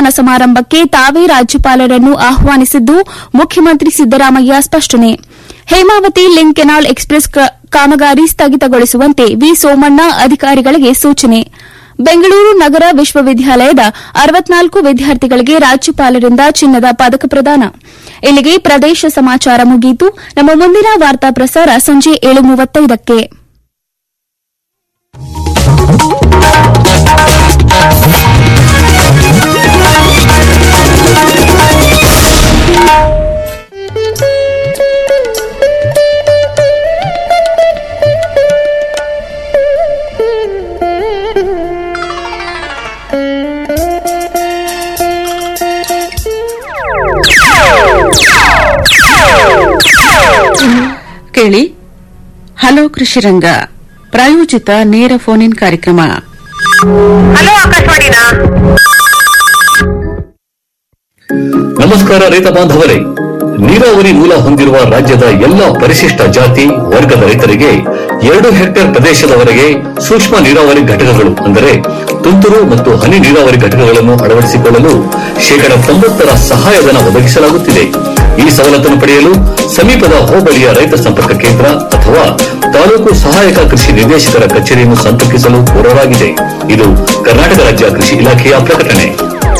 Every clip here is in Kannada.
ಸಮಾರಂಭಕ್ಕೆ ತಾವೇ ರಾಜ್ಯಪಾಲರನ್ನು ಆಹ್ವಾನಿಸಿದ್ದು ಮುಖ್ಯಮಂತ್ರಿ ಸಿದ್ದರಾಮಯ್ಯ ಸ್ಪಷ್ಟನೆ ಹೇಮಾವತಿ ಲಿಂಕ್ ಕೆನಾಲ್ ಎಕ್ಸ್ಪ್ರೆಸ್ ಕ- ಕಾಮಗಾರಿ ಸ್ಥಗಿತಗೊಳಿಸುವಂತೆ ವಿ ಸೋಮಣ್ಣ ಅಧಿಕಾರಿಗಳಿಗೆ ಸೂಚನೆ ಬೆಂಗಳೂರು ನಗರ ವಿಶ್ವವಿದ್ಯಾಲಯದ ಅರವತ್ನಾಲ್ಕು ವಿದ್ಯಾರ್ಥಿಗಳಿಗೆ ರಾಜ್ಯಪಾಲರಿಂದ ಚಿನ್ನದ ಪದಕ ಪ್ರದಾನ ಇಲ್ಲಿಗೆ ಪ್ರದೇಶ ಸಮಾಚಾರ ಮುಗಿಯಿತು ನಮ್ಮ ಮುಂದಿನ ವಾರ್ತಾ ಪ್ರಸಾರ ಸಂಜೆ ಏಳು ಮೂವತ್ತೈದಕ್ಕೆ ಕೇಳಿ ಹಲೋ ಕೃಷಿರಂಗ ಪ್ರಾಯೋಜಿತ ನೇರ ಫೋನ್ ಇನ್ ಕಾರ್ಯಕ್ರಮ ಹಲೋ ಆಕಾಶವಾಣಿನಾ ನಮಸ್ಕಾರ ರೈತ ಬಾಂಧವರೇ ನೀರಾವರಿ ಮೂಲ ಹೊಂದಿರುವ ರಾಜ್ಯದ ಎಲ್ಲ ಪರಿಶಿಷ್ಟ ಜಾತಿ ವರ್ಗದ ರೈತರಿಗೆ ಎರಡು ಹೆಕ್ಟೇರ್ ಪ್ರದೇಶದವರೆಗೆ ಸೂಕ್ಷ್ಮ ನೀರಾವರಿ ಘಟಕಗಳು ಅಂದರೆ ತುಂತುರು ಮತ್ತು ಹನಿ ನೀರಾವರಿ ಘಟಕಗಳನ್ನು ಅಳವಡಿಸಿಕೊಳ್ಳಲು ಶೇಕಡ ತೊಂಬತ್ತರ ಸಹಾಯಧನ ಒದಗಿಸಲಾಗುತ್ತಿದೆ ಈ ಸವಲತ್ತನ್ನು ಪಡೆಯಲು ಸಮೀಪದ ಹೋಬಳಿಯ ರೈತ ಸಂಪರ್ಕ ಕೇಂದ್ರ ಅಥವಾ ತಾಲೂಕು ಸಹಾಯಕ ಕೃಷಿ ನಿರ್ದೇಶಕರ ಕಚೇರಿಯನ್ನು ಸಂಪರ್ಕಿಸಲು ಕೋರಲಾಗಿದೆ ಇದು ಕರ್ನಾಟಕ ರಾಜ್ಯ ಕೃಷಿ ಇಲಾಖೆಯ ಪ್ರಕಟಣೆ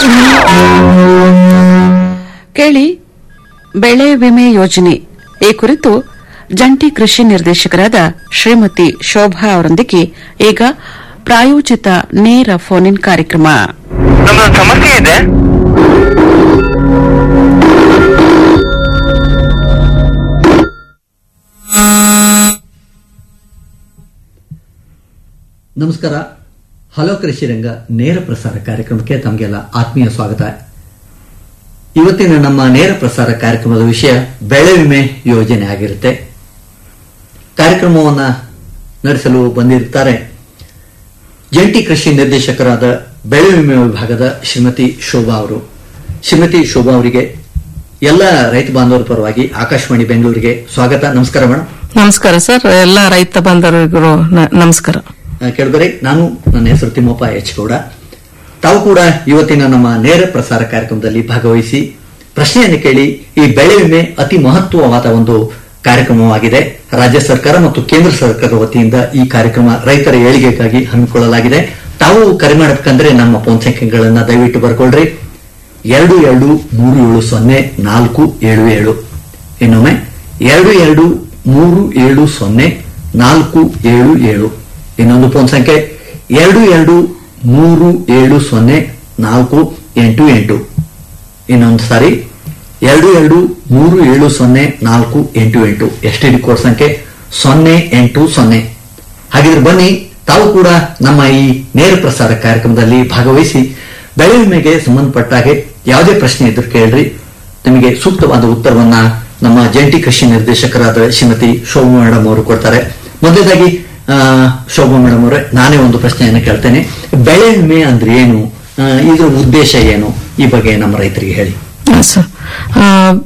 ಕೇಳಿ ಬೆಳೆ ವಿಮೆ ಯೋಜನೆ ಈ ಕುರಿತು ಜಂಟಿ ಕೃಷಿ ನಿರ್ದೇಶಕರಾದ ಶ್ರೀಮತಿ ಶೋಭಾ ಅವರೊಂದಿಗೆ ಈಗ ಪ್ರಾಯೋಜಿತ ನೇರ ಫೋನ್ ಇನ್ ಕಾರ್ಯಕ್ರಮ ನಮ್ದೊಂದು ಸಮಸ್ಯೆ ಇದೆ ನಮಸ್ಕಾರ ಹಲೋ ಕೃಷಿ ರಂಗ ನೇರ ಪ್ರಸಾರ ಕಾರ್ಯಕ್ರಮಕ್ಕೆ ತಮಗೆಲ್ಲ ಆತ್ಮೀಯ ಸ್ವಾಗತ ಇವತ್ತಿನ ನಮ್ಮ ನೇರ ಪ್ರಸಾರ ಕಾರ್ಯಕ್ರಮದ ವಿಷಯ ಬೆಳೆ ವಿಮೆ ಯೋಜನೆ ಆಗಿರುತ್ತೆ ಕಾರ್ಯಕ್ರಮವನ್ನ ನಡೆಸಲು ಬಂದಿರುತ್ತಾರೆ ಜಂಟಿ ಕೃಷಿ ನಿರ್ದೇಶಕರಾದ ಬೆಳೆ ವಿಮೆ ವಿಭಾಗದ ಶ್ರೀಮತಿ ಶೋಭಾ ಅವರು ಶ್ರೀಮತಿ ಶೋಭಾ ಅವರಿಗೆ ಎಲ್ಲ ರೈತ ಬಾಂಧವರ ಪರವಾಗಿ ಆಕಾಶವಾಣಿ ಬೆಂಗಳೂರಿಗೆ ಸ್ವಾಗತ ನಮಸ್ಕಾರ ಮೇಡಮ್ ನಮಸ್ಕಾರ ಸರ್ ಎಲ್ಲ ರೈತ ಬಾಂಧವರಿಗೂ ನ- ನಮಸ್ಕಾರ ಕೆಳಗರೆ ನಾನು ನನ್ನ ಹೆಸರು ತಿಮ್ಮಪ್ಪ ಎಚ್ ಗೌಡ ತಾವು ಕೂಡ ಇವತ್ತಿನ ನಮ್ಮ ನೇರ ಪ್ರಸಾರ ಕಾರ್ಯಕ್ರಮದಲ್ಲಿ ಭಾಗವಹಿಸಿ ಪ್ರಶ್ನೆಯನ್ನು ಕೇಳಿ ಈ ಬೆಳೆ ವಿಮೆ ಅತಿ ಮಹತ್ವವಾದ ಒಂದು ಕಾರ್ಯಕ್ರಮವಾಗಿದೆ ರಾಜ್ಯ ಸರ್ಕಾರ ಮತ್ತು ಕೇಂದ್ರ ಸರ್ಕಾರದ ವತಿಯಿಂದ ಈ ಕಾರ್ಯಕ್ರಮ ರೈತರ ಏಳಿಗೆಗಾಗಿ ಹಮ್ಮಿಕೊಳ್ಳಲಾಗಿದೆ ತಾವು ಕರೆ ಮಾಡಬೇಕಂದ್ರೆ ನಮ್ಮ ಫೋನ್ ಸಂಖ್ಯೆಗಳನ್ನ ದಯವಿಟ್ಟು ಬರ್ಕೊಳ್ರಿ ಎರಡು ಎರಡು ಮೂರು ಏಳು ಸೊನ್ನೆ ನಾಲ್ಕು ಏಳು ಏಳು ಇನ್ನೊಮ್ಮೆ ಎರಡು ಎರಡು ಮೂರು ಏಳು ಸೊನ್ನೆ ನಾಲ್ಕು ಏಳು ಏಳು ಇನ್ನೊಂದು ಫೋನ್ ಸಂಖ್ಯೆ ಎರಡು ಎರಡು ಮೂರು ಏಳು ಸೊನ್ನೆ ನಾಲ್ಕು ಎಂಟು ಎಂಟು ಇನ್ನೊಂದು ಸಾರಿ ಎರಡು ಎರಡು ಮೂರು ಏಳು ಸೊನ್ನೆ ನಾಲ್ಕು ಎಂಟು ಎಂಟು ಎಸ್ ಟಿ ಡಿ ಕೋಡ್ ಸಂಖ್ಯೆ ಸೊನ್ನೆ ಎಂಟು ಸೊನ್ನೆ ಹಾಗಿದ್ರೆ ಬನ್ನಿ ತಾವು ಕೂಡ ನಮ್ಮ ಈ ನೇರ ಪ್ರಸಾರ ಕಾರ್ಯಕ್ರಮದಲ್ಲಿ ಭಾಗವಹಿಸಿ ಬೆಳೆ ವಿಮೆಗೆ ಸಂಬಂಧಪಟ್ಟ ಹಾಗೆ ಯಾವುದೇ ಪ್ರಶ್ನೆ ಇದ್ರೂ ಕೇಳ್ರಿ ನಿಮಗೆ ಸೂಕ್ತವಾದ ಉತ್ತರವನ್ನ ನಮ್ಮ ಜಂಟಿ ಕೃಷಿ ನಿರ್ದೇಶಕರಾದ ಶ್ರೀಮತಿ ಶೋಭಾ ಮೇಡಮ್ ಅವರು ಕೊಡ್ತಾರೆ ಮೊದಲನೇದಾಗಿ ಆ, ಶೋಭಾ ಮೇಡಮ್ ಅವರೇ ನಾನೇ ಒಂದು ಪ್ರಶ್ನೆಯನ್ನು ಕೇಳ್ತೇನೆ ಬೆಳೆ ವಿಮೆ ಅಂದ್ರೆ ಏನು ಆ, ಇದ್ರ ಉದ್ದೇಶ ಏನು ಈ ಬಗ್ಗೆ ನಮ್ಮ ರೈತರಿಗೆ ಹೇಳಿ ಹ, ಸರ್ ಆ,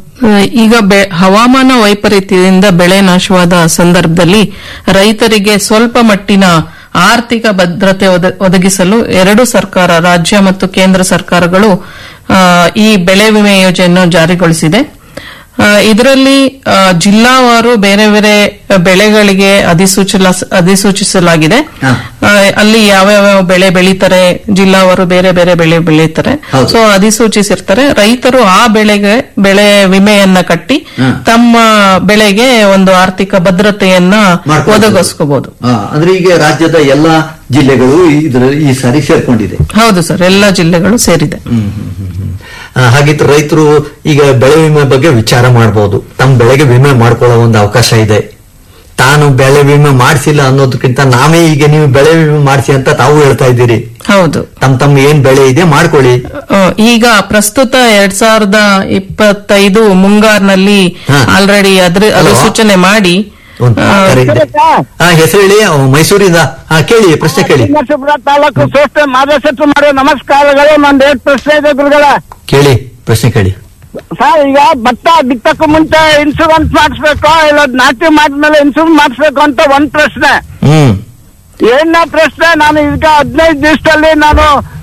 ಈಗ ಬೆ- ಹವಾಮಾನ ವೈಪರೀತ್ಯದಿಂದ ಬೆಳೆ ನಾಶವಾದ ಸಂದರ್ಭದಲ್ಲಿ ರೈತರಿಗೆ ಸ್ವಲ್ಪ ಮಟ್ಟಿನ ಆರ್ಥಿಕ ಭದ್ರತೆ ಒದ- ಒದಗಿಸಲು ಎರಡು ಸರ್ಕಾರ ರಾಜ್ಯ ಮತ್ತು ಕೇಂದ್ರ ಸರ್ಕಾರಗಳು ಆ, ಈ ಬೆಳೆ ವಿಮೆ ಯೋಜನೆಯನ್ನು ಜಾರಿಗೊಳಿಸಿದೆ ಆ, ಇದರಲ್ಲಿ ಆ, ಜಿಲ್ಲಾವಾರು ಬೇರೆ ಬೇರೆ ಬೆಳೆಗಳಿಗೆ ಅಧಿಸೂಚಲ ಅಧಿಸೂಚಿಸಲಾಗಿದೆ ಹಾ. ಆ, ಅಲ್ಲಿ ಯಾವ್ಯಾವ ಬೆಳೆ ಬೆಳೀತಾರೆ ಜಿಲ್ಲಾವಾರು ಬೇರೆ ಬೇರೆ ಬೆಳೆ ಬೆಳೀತಾರೆ ಹೌದು. ಸೊ ಅಧಿಸೂಚಿಸಿರ್ತಾರೆ ರೈತರು ಆ ಬೆಳೆಗೆ ಬೆಳೆ ವಿಮೆಯನ್ನ ಕಟ್ಟಿ ಹಾ. ತಮ್ಮ ಬೆಳೆಗೆ ಒಂದು ಆರ್ಥಿಕ ಭದ್ರತೆಯನ್ನ ಮಾಡ್ಕೊಳ್ಬೋದು. ಒದಗಿಸ್ಕೋಬಹುದು ಆ, ಅಂದ್ರೆ ಈಗ ರಾಜ್ಯದ ಎಲ್ಲಾ ಜಿಲ್ಲೆಗಳು ಇದ್ರ ಈ ಸಾರಿ ಸೇರ್ಕೊಂಡಿದೆ ಹೌದು ಸರ್ ಎಲ್ಲ ಜಿಲ್ಲೆಗಳು ಸೇರಿದೆ ಆ, ಹಾಗಿದ್ರೆ ರೈತರು ಈಗ ಬೆಳೆ ವಿಮೆ ಬಗ್ಗೆ ವಿಚಾರ ಮಾಡಬಹುದು ತಮ್ಮ ಬೆಳೆಗೆ ವಿಮೆ ಮಾಡ್ಕೊಳ್ಳೋ ಒಂದು ಅವಕಾಶ ಇದೆ ತಾನು ಬೆಳೆ ವಿಮೆ ಮಾಡಿಸಿಲ್ಲ ಅನ್ನೋದಕ್ಕಿಂತ ನಾವೇ ಈಗ ನೀವು ಬೆಳೆ ವಿಮೆ ಮಾಡಿಸಿ ಅಂತ ತಾವು ಹೇಳ್ತಾ ಇದ್ದೀರಿ ಹೌದು ತಮ್ಮ ತಮ್ಮ ಏನ್ ಬೆಳೆ ಇದೆ ಮಾಡ್ಕೊಳ್ಳಿ ಆ, ಈಗ ಪ್ರಸ್ತುತ ಎರಡ್ ಸಾವಿರದ ಇಪ್ಪತ್ತೈದು ಮುಂಗಾರ್ನಲ್ಲಿ ಹಾ. ಆಲ್ರೆಡಿ ಅದ್ರ Hello? ಅಧಿಸೂಚನೆ ಮಾಡಿ ಒಂದು ಆ, ಕರೆ ಇದೆ. ಆ, ಹೆಸರು ಹೇಳಿ ಅವ್ ಮೈಸೂರಿಂದ ಆ, ಕೇಳಿ ಪ್ರಶ್ನೆ ಕೇಳಿ ನರಸೀಪುರ ತಾಲೂಕು ಸೋಸ್ತೆ ಮಾದೇಶತ್ವ ಮಾಡೋ ನಮಸ್ಕಾರಗಳು ನಂದು ಎರಡು ಪ್ರಶ್ನೆ ಇದೆ ಗುರುಗಳ ಕೇಳಿ ಪ್ರಶ್ನೆ ಕೇಳಿ ಸರ್ ಈಗ ಭತ್ತ ಬಿತ್ತಕ್ಕೂ ಮುಂಚೆ ಇನ್ಶೂರೆನ್ಸ್ ಮಾಡಿಸ್ಬೇಕು ಇಲ್ಲ ನಾಟಿ ಮಾಡಿದ್ಮೇಲೆ ಇನ್ಶೂರೆನ್ಸ್ ಮಾಡಿಸ್ಬೇಕು ಅಂತ ಒಂದ್ ಪ್ರಶ್ನೆ ಹ್ಮ್ ಎರಡನೇ ಪ್ರಶ್ನೆ ನಾನು ಈಗ ಹದಿನೈದು ದಿವಸದಲ್ಲಿ ನಾನು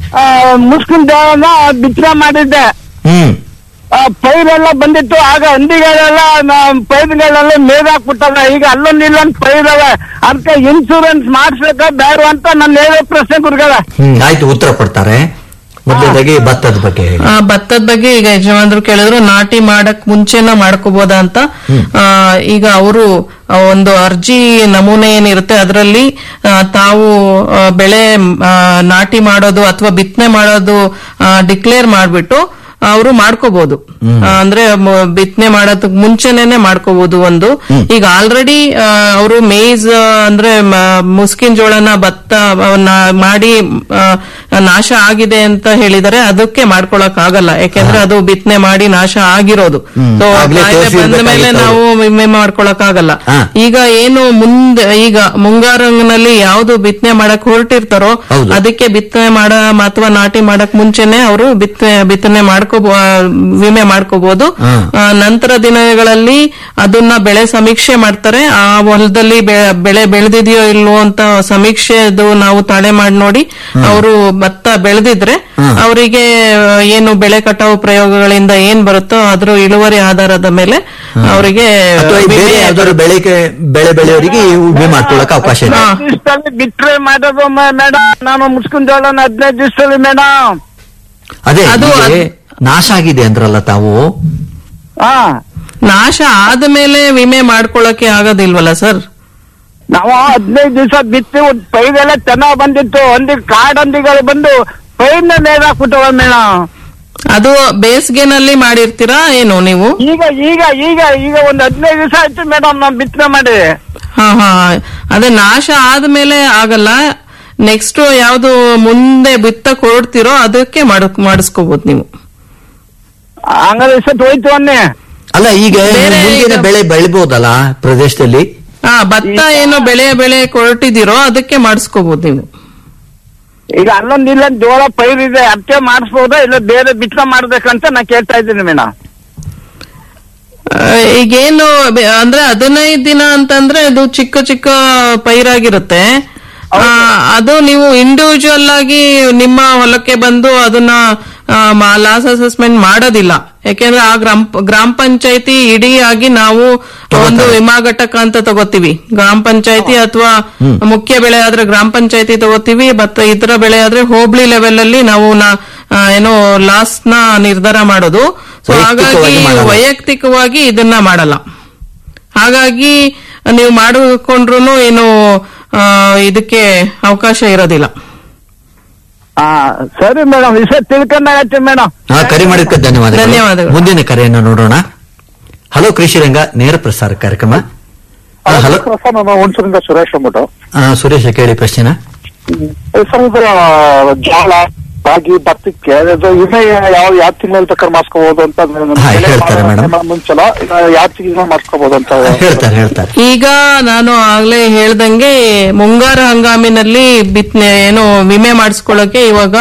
ಮುಸ್ಕಿನ ಜೋಳನ ಬಿತ್ತನೆ ಮಾಡಿದ್ದೆ ಹ್ಮ್ ಆ, ಪೈರೆಲ್ಲ ಬಂದಿತ್ತು ಆಗ ಹಂದಿಗಳೆಲ್ಲ ನ- ಪೈರುಗಳೆಲ್ಲ ಮೇದಾಕ್ಬಿಟ್ಟವೆ ಈಗ ಅಲ್ಲೊಂದು ಇಲ್ಲೊಂದು ಪೈರವೆ ಅದಕ್ಕೆ ಇನ್ಸೂರೆನ್ಸ್ ಮಾಡಿಸ್ಬೇಕಾ ಬೇಡ ಅಂತ ನನ್ನ ಹೇಳೋ ಪ್ರಶ್ನೆ ಗುರುಗಳೇ ಹ್ಮ್ ಆಯ್ತು ಉತ್ತರ ಕೊಡ್ತಾರೆ ಮೊದಲನೇದಾಗಿ ಭತ್ತದ ಬಗ್ಗೆ ಹೇಳಿ ಆ, ಭತ್ತದ ಬಗ್ಗೆ ಈಗ ಯಜಮಾನ್ರು ಕೇಳಿದ್ರು ನಾಟಿ ಮಾಡಕ್ ಮುಂಚೆನ ಮಾಡ್ಕೋಬೋದಾ ಅಂತ ಆ, ಈಗ ಅವರು ಒಂದು ಅರ್ಜಿ ನಮೂನೆ ಏನಿರುತ್ತೆ ಅದರಲ್ಲಿ ತಾವು ಆ, ಬೆಳೆ ಆ, ನಾಟಿ ಮಾಡೋದು ಅಥವಾ ಬಿತ್ತನೆ ಮಾಡೋದು ಡಿಕ್ಲೇರ್ ಮಾಡ್ಬಿಟ್ಟು ಅವರು ಮಾಡ್ಕೋಬಹುದು ಅಂದ್ರೆ ಮ- ಬಿತ್ತನೆ ಮಾಡೋದಕ್ ಮುಂಚೆನೆ ಮಾಡ್ಕೋಬಹುದು ಒಂದು ಈಗ ಆಲ್ರೆಡಿ ಅವರು ಮೇಜ್ ಅಂದ್ರೆ ಮ- ಮುಸ್ಕಿನ್ ಜೋಳನ ಭತ್ತ ಅವನ್ನ ಮಾಡಿ ಆ, ನಾಶ ಆಗಿದೆ ಅಂತ ಹೇಳಿದರೆ ಅದಕ್ಕೆ ಮಾಡ್ಕೊಳಕ್ ಆಗಲ್ಲ ಯಾಕೆಂದ್ರೆ ಅದು ಬಿತ್ತನೆ ಮಾಡಿ ನಾಶ ಆಗಿರೋದು So, ಆಗ್ಲೇ ಕಾಯಿಲೆ ಬಂದ ಮೇಲೆ ತೋರ್ಸಿರ್ಬೇಕಾಗಿತ್ತು ನಾವು ವಿಮೆ ಮಾಡ್ಕೊಳಕ್ ಆಗಲ್ಲ ಹಾ. ಈಗ ಏನು ಮುಂದೆ ಈಗ ಮುಂಗಾರಿನಲ್ಲಿ ಯಾವ್ದು ಬಿತ್ತನೆ ಮಾಡಕ್ ಹೊರಟಿರ್ತಾರೋ ಹೌದು. ಅದಕ್ಕೆ ಬಿತ್ತನೆ ಮಾಡ ಅಥವಾ ನಾಟಿ ಮಾಡಕ್ ಮುಂಚೆನೆ ಅವರು ಬಿತ್ತನೆ ಬಿತ್ತನೆ ಮಾಡ್ಕೋ ವಿಮೆ ಮಾಡ್ಕೋಬಹುದು ಹಾ. ಆ, ನಂತರ ದಿನಗಳಲ್ಲಿ ಅದನ್ನ ಬೆಳೆ ಸಮೀಕ್ಷೆ ಮಾಡ್ತಾರೆ ಆ ಹೊಲದಲ್ಲಿ ಬೆ- ಬೆಳೆ ಬೆಳೆದಿದೆಯೋ ಇಲ್ವೋ ಅಂತ ಸಮೀಕ್ಷೆದು ನಾವು ತಾಳೆ ಮಾಡಿ ನೋಡಿ ಅವರು ಭತ್ತ ಬೆಳೆದಿದ್ರೆ ಅವರಿಗೆ ಏನು ಬೆಳೆ ಕಟಾವು ಪ್ರಯೋಗಗಳಿಂದ ಏನ್ ಬರುತ್ತೋ ಅದ್ರ ಇಳುವರಿ ಆಧಾರದ ಮೇಲೆ ಅವರಿಗೆ ಅಥವಾ ಈ ಬೇರೆ ಯಾವ್ದಾದ್ರು ಬೆಳೆಗೆ ಬೆಳೆ ಬೆಳೆಯೋರಿಗೆ ಈ ವಿಮೆ ಮಾಡ್ಕೊಳ್ಳಕ್ಕೆ ಅವಕಾಶ ಇದೆ ಹಾ. ದಿವಸದಲ್ಲಿ ಬಿಟ್ರೆ ಮಾಡೋದು ಮೇಡಮ್ ನಾನು ಮುಸ್ಕಿನ ಜೋಳನ ಹದಿನೈದು ದಿವಸದಲ್ಲಿ ಮೇಡಮ್ ಅದೇ ಅದು ಹೀಗೆ ನಾಶ ಆಗಿದೆ ಅಂದ್ರಲ್ಲ ತಾವು ಹಾ ನಾಶ ಆದ್ಮೇಲೆ ವಿಮೆ ಮಾಡ್ಕೊಳಕ್ಕೆ ಆಗೋದಿಲ್ವಲ್ಲ ಸರ್ ನಾವು ಹದಿನೈದು ದಿವಸ ಬಿತ್ತಿ ಒಂದ್ ಪೈರೆಲ್ಲ ಚೆನ್ನಾಗ್ ಬಂದಿತ್ತು ಒಂದಿ ಕಾಡಂದಿಗಳು ಬಂದು ಪೈರ್ನ ನೇದಾಕ್ಬಿಟ್ಟವ ಮೇಡಮ್ ಅದು ಬೇಸಿಗೆನಲ್ಲಿ ಮಾಡಿರ್ತೀರಾ ಏನು ನೀವು ಈಗ ಈಗ ಈಗ ಈಗ ಒಂದ್ ಹದಿನೈದು ದಿವಸ ಆಯ್ತು ಮೇಡಮ್ ನಾವು ಬಿತ್ತನೆ ಮಾಡಿ ಹಾ ಹಾ ಅದೇ ನಾಶ ಆದ್ಮೇಲೆ ಆಗಲ್ಲ ನೆಕ್ಸ್ಟ್ ಯಾವ್ದು ಮುಂದೆ ಬಿತ್ತಕ್ ಹೊರಡ್ತಿರೋ ಅದಕ್ಕೆ ಮಾಡ್- ಮಾಡಿಸ್ಕೋಬಹುದು ನೀವು ಹಂಗಾರೆ ಇಷ್ಟೊತ್ತು ಹೋಯ್ತು ಅನ್ನಿ ಅಲ್ಲ ಈಗ ಬೇರೆ ಮುಂದಿನ ಈಗ- ಬೆಳೆ ಬೆಳಿಬಹುದಲ್ಲ ಪ್ರದೇಶದಲ್ಲಿ ಹಾ ಭತ್ತ ಏನು ಬೆಳೆ ಬೆಳೆ ಕೊರಟಿದಿರೋ ಅದಕ್ಕೆ ಮಾಡಿಸ್ಕೋಬಹುದು ನೀವು ಈಗ ಅಲ್ಲೊಂದ್ ಇಲ್ಲೊಂದ್ ಜೋಳ ಪೈರಿದೆ ಅದಕ್ಕೆ ಮಾಡಿಸ್ಬೋದಾ ಇಲ್ಲ ಬೇರೆ ಬಿತ್ತನೆ ಮಾಡ್ಬೇಕಂತ ನಾ ಕೇಳ್ತಾ ಇದ್ದೀನಿ ಮೇಡಮ್ ಆ, ಈಗೇನು ಬೆ- ಅಂದ್ರೆ ಹದಿನೈದು ದಿನ ಅಂತಂದ್ರೆ ಅದು ಚಿಕ್ಕ ಚಿಕ್ಕ ಪೈರಾಗಿರುತ್ತೆ ಆ, ಅದು ನೀವು ಇಂಡಿವಿಜುವಲ್ ಆಗಿ ನಿಮ್ಮ ಹೊಲಕ್ಕೆ ಬಂದು ಅದನ್ನ ಲಾಸ್ ಅಸೆಸ್ಮೆಂಟ್ ಮಾಡೋದಿಲ್ಲ ಯಾಕೆಂದ್ರೆ ಆ ಗ್ರಾಮ ಗ್ರಾಮ ಪಂಚಾಯತಿ ಇಡೀ ಆಗಿ ನಾವು ಒಂದು ವಿಮಾ ಘಟಕ ಅಂತ ತಗೋತೀವಿ ಗ್ರಾಮ ಪಂಚಾಯತಿ ಅಥವಾ ಮುಖ್ಯ ಬೆಳೆ ಆದ್ರೆ ಗ್ರಾಮ ಪಂಚಾಯತಿ ತಗೋತೀವಿ ಮತ್ತೆ ಇತರ ಬೆಳೆ ಆದ್ರೆ ಹೋಬಳಿ ಲೆವೆಲ್ ಅಲ್ಲಿ ನಾವು ನಾ- ಆ, ಏನೋ ಲಾಸ್ ನ ನಿರ್ಧಾರ ಮಾಡೋದು ಸೊ ಹಾಗಾಗಿ ವೈಯಕ್ತಿಕವಾಗಿ ಮಾಡಲ್ಲ. ವೈಯಕ್ತಿಕವಾಗಿ ಇದನ್ನ ಮಾಡಲ್ಲ ಹಾಗಾಗಿ ನೀವು ಮಾಡಿಕೊಂಡ್ರು ಏನು ಆ, ಇದಕ್ಕೆ ಅವಕಾಶ ಇರೋದಿಲ್ಲ ಹಾ ಸರಿ ಮೇಡಮ್ ವಿಷಯ ತಿಳ್ಕೊಂಡಾಗತ್ತೆ ಮೇಡಮ್ ಹಾ ಕರೆ ಮಾಡಿದ್ಕೆ ಧನ್ಯವಾದಗಳು ಧನ್ಯವಾದಗಳು. ಮುಂದಿನ ಕರೆಯನ್ನು ನೋಡೋಣ ಹಲೋ ಕೃಷಿ ರಂಗ ನೇರ ಪ್ರಸಾರ ಕಾರ್ಯಕ್ರಮ ಆ, ಹಲೋ ಸರ್ ನಾನು ಹುಣಸೂರಿಂದ ಸುರೇಶ್ ಅಂದ್ಬಿಟ್ಟು ಆ, ಸುರೇಶ ಕೇಳಿ ಪ್ರಶ್ನೆನ ಸರ್ ಇದು ಜೋಳ ರಾಗಿ ಭತ್ತಕ್ಕೆ ಇದು ವಿಮೆ ಯಾವ ಯಾವ ತಿಂಗಳಲ್ಲಿ ಬೇಕಾದ್ರೆ ಮಾಡಿಸ್ಕೋಬಹುದು ಅಂತ ಹಾ, ಹೇಳ್ತಾರೆ madam. ಮುಂಚೆಲ್ಲ ಯಾವ ತಿಂಗಳ ಮಾಡಿಸ್ಕೋಬಹುದು ಅಂತ ಹೇಳ್ತಾರೆ ಹೇಳ್ತಾರೆ ಈಗ ನಾನು ಆಗ್ಲೇ ಹೇಳ್ದಂಗೆ ಮುಂಗಾರು ಹಂಗಾಮಿನಲ್ಲಿ ಬಿತ್ತನೆ ಏನು ವಿಮೆ ಮಾಡಿಸ್ಕೊಳ್ಳೋಕೆ ಇವಾಗ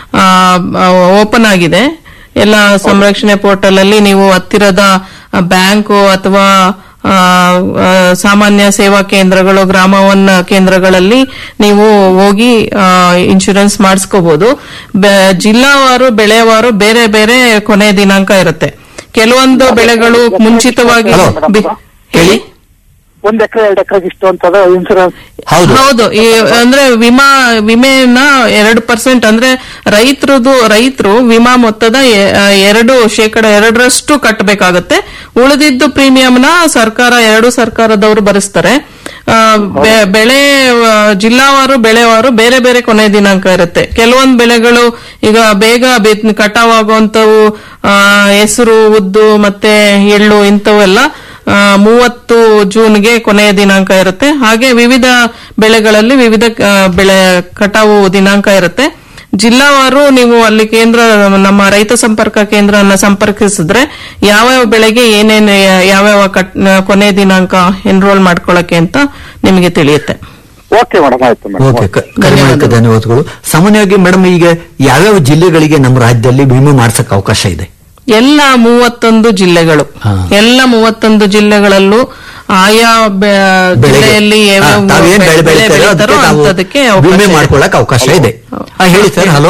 ಓಪನ್ ಆಗಿದೆ ಎಲ್ಲ ಸಂರಕ್ಷಣೆ ಪೋರ್ಟಲ್ ಅಲ್ಲಿ ನೀವು ಹತ್ತಿರದ ಬ್ಯಾಂಕು ಅಥವಾ ಆ, ಆ, ಸಾಮಾನ್ಯ ಸೇವಾ ಕೇಂದ್ರಗಳು ಗ್ರಾಮವನ್ನ ಕೇಂದ್ರಗಳಲ್ಲಿ ನೀವು ಹೋಗಿ ಇನ್ಶೂರೆನ್ಸ್ ಮಾಡಿಸ್ಕೋಬಹುದು ಜಿಲ್ಲಾವಾರು ಬೆಳೆವಾರು ಬೇರೆ ಬೇರೆ ಕೊನೆ ದಿನಾಂಕ ಇರುತ್ತೆ ಕೆಲವೊಂದು ಬೆಳೆಗಳು ಮುಂಚಿತವಾಗಿ ಹಲೋ. ಬಿ- ಹೇಳಿ ಒಂದ್ ಎಕರೆ ಎರಡು ಎಕರೆಗೆ ಇಷ್ಟು ಅಂತದ ಇನ್ಸೂರೆನ್ಸ್ ಹೌದು ಹೌದು ಈ ಅಂದ್ರೆ ವಿಮಾ ವಿಮೆನ ಎರಡು ಪರ್ಸೆಂಟ್ ಅಂದ್ರೆ ರೈತರದು ರೈತರು ವಿಮಾ ಮೊತ್ತದ ಎ- ಆ, ಎರಡು ಶೇಕಡ ಎರಡರಷ್ಟು ಕಟ್ಟಬೇಕಾಗತ್ತೆ ಉಳಿದಿದ್ದು ಪ್ರೀಮಿಯಂನ ಸರ್ಕಾರ ಎರಡು ಸರ್ಕಾರದವರು ಭರಿಸ್ತಾರೆ ಆ, ಬೆ- ಬೆಳೆ ಆ, ಜಿಲ್ಲಾವಾರು ಬೆಳೆವಾರು ಬೇರೆ ಬೇರೆ ಕೊನೆ ದಿನಾಂಕ ಇರುತ್ತೆ ಕೆಲವೊಂದು ಬೆಳೆಗಳು ಈಗ ಬೇಗ ಬಿತ್- ಕಟಾವಾಗುವಂತವು ಆ, ಹೆಸರು ಉದ್ದು ಮತ್ತೆ ಎಳ್ಳು ಇಂಥವೆಲ್ಲ ಆ, ಮೂವತ್ತು ಜೂನ್ಗೆ ಕೊನೆಯ ದಿನಾಂಕ ಇರುತ್ತೆ ಹಾಗೆ ವಿವಿಧ ಬೆಳೆಗಳಲ್ಲಿ ವಿವಿಧ ಆ, ಬೆಳೆ ಕಟಾವು ದಿನಾಂಕ ಇರುತ್ತೆ ಜಿಲ್ಲಾವಾರು ನೀವು ಅಲ್ಲಿ ಕೇಂದ್ರ ನಮ್ಮ ರೈತ ಸಂಪರ್ಕ ಕೇಂದ್ರನ ಸಂಪರ್ಕಿಸಿದ್ರೆ ಯಾವ್ಯಾವ ಬೆಳೆಗೆ ಏನೇನು ಯಾವ್ಯಾವ ಕಟ್- ಕೊನೆ ದಿನಾಂಕ ಎನ್ರೋಲ್ ಮಾಡ್ಕೊಳ್ಳಕ್ಕೆ ಅಂತ ನಿಮಗೆ ತಿಳಿಯುತ್ತೆ ಓಕೆ ಮೇಡಮ್ ಆಯ್ತು ಮೇಡಮ್ ಓಕೆ ಕ- ಕರೆ ಮಾಡಿದ್ದಕ್ಕೆ ಧನ್ಯವಾದಗಳು ಸಾಮಾನ್ಯವಾಗಿ ಮೇಡಮ್ ಈಗ ಯಾವ್ಯಾವ ಜಿಲ್ಲೆಗಳಿಗೆ ನಮ್ಮ ರಾಜ್ಯದಲ್ಲಿ ವಿಮೆ ಮಾಡ್ಸಕ್ ಅವಕಾಶ ಇದೆ ಎಲ್ಲ ಮೂವತ್ತೊಂದು ಜಿಲ್ಲೆಗಳು ಹಾ. ಎಲ್ಲ ಮೂವತ್ತೊಂದು ಜಿಲ್ಲೆಗಳಲ್ಲೂ ಆಯಾ ಬೆ- ಬೆಳೆಗೆ ಜಿಲ್ಲೆಯಲ್ಲಿ ಹಾ, ಯಾವ್ಯಾವ ತಾವೇನ್ ಬೆಳೆ ಬೆಳೆ ಬೆಳಿತಾರೋ ಬೆಳೀತಾರೋ ಅದಕ್ಕೆ ತಾವು ಅಂತದಕ್ಕೆ ಅವಕಾಶ ವಿಮೆ ಇದೆ. ಮಾಡ್ಕೊಳ್ಳಕ್ ಅವಕಾಶ ಇದೆ ಹೌದು. ಹಾ, ಹೇಳಿ ಸರ್ ಹಲೋ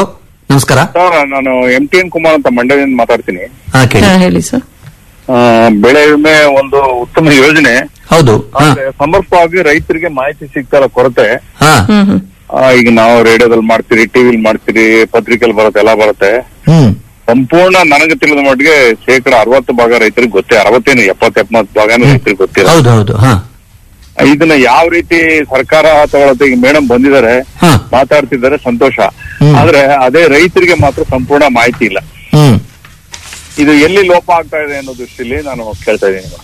ನಮಸ್ಕಾರ ಸರ್ ನಾನು ಎಂ ಟಿ ಎನ್ ಕುಮಾರ್ ಅಂತ ಮಂಡ್ಯದಿಂದ ಮಾತಾಡ್ತೀನಿ ಹಾ ಕೇಳಿ ಹಾ, ಹೇಳಿ ಸರ್ ಆ, ಬೆಳೆ ವಿಮೆ ಒಂದು ಉತ್ತಮ ಯೋಜನೆ ಹೌದು ಹಾ ಆದ್ರೆ ಸಮರ್ಪಕವಾಗಿ ರೈತರಿಗೆ ಮಾಹಿತಿ ಸಿಗ್ತಾರ ಕೊರತೆ ಹಾ ಹ್ಮ್ ಹ್ಮ್ ಆ, ಈಗ ನಾವು ರೇಡಿಯೋದಲ್ಲಿ ಮಾಡ್ತೀರಿ ಟಿವಿಲಿ ಮಾಡ್ತೀರಿ ಪತ್ರಿಕೆಯಲ್ಲಿ ಬರುತ್ತೆ ಎಲ್ಲ ಬರುತ್ತೆ ಹ್ಮ್ ಸಂಪೂರ್ಣ ನನಗೆ ತಿಳಿದ ಮಟ್ಟಿಗೆ ಶೇಕಡ ಅರವತ್ತು ಭಾಗ ರೈತರಿಗೆ ಗೊತ್ತೇ ಅರವತ್ತೇನು ಎಪ್ಪತ್ತು ಎಪ್ಪತ್ತು ಭಾಗನೂ ರೈತರಿಗೆ ಗೊತ್ತಿಲ್ಲ ಹೌದು ಹೌದು ಹಾ ಇದನ್ನ ಯಾವ ರೀತಿ ಸರ್ಕಾರ ತಗೊಳತ್ತೆ ಈಗ ಮೇಡಮ್ ಬಂದಿದ್ದಾರೆ ಹಾ ಮಾತಾಡ್ತಿದ್ದಾರೆ ಸಂತೋಷ ಹ್ಮ್. ಆದ್ರೆ ಅದೇ ರೈತರಿಗೆ ಮಾತ್ರ ಸಂಪೂರ್ಣ ಮಾಹಿತಿ ಇಲ್ಲ ಹ್ಮ್ ಇದು ಎಲ್ಲಿ ಲೋಪ ಆಗ್ತಾ ಇದೆ ಅನ್ನೋ ದೃಷ್ಟಿಯಲ್ಲಿ ನಾನು ಕೇಳ್ತಾ ಇದ್ದೀನಿ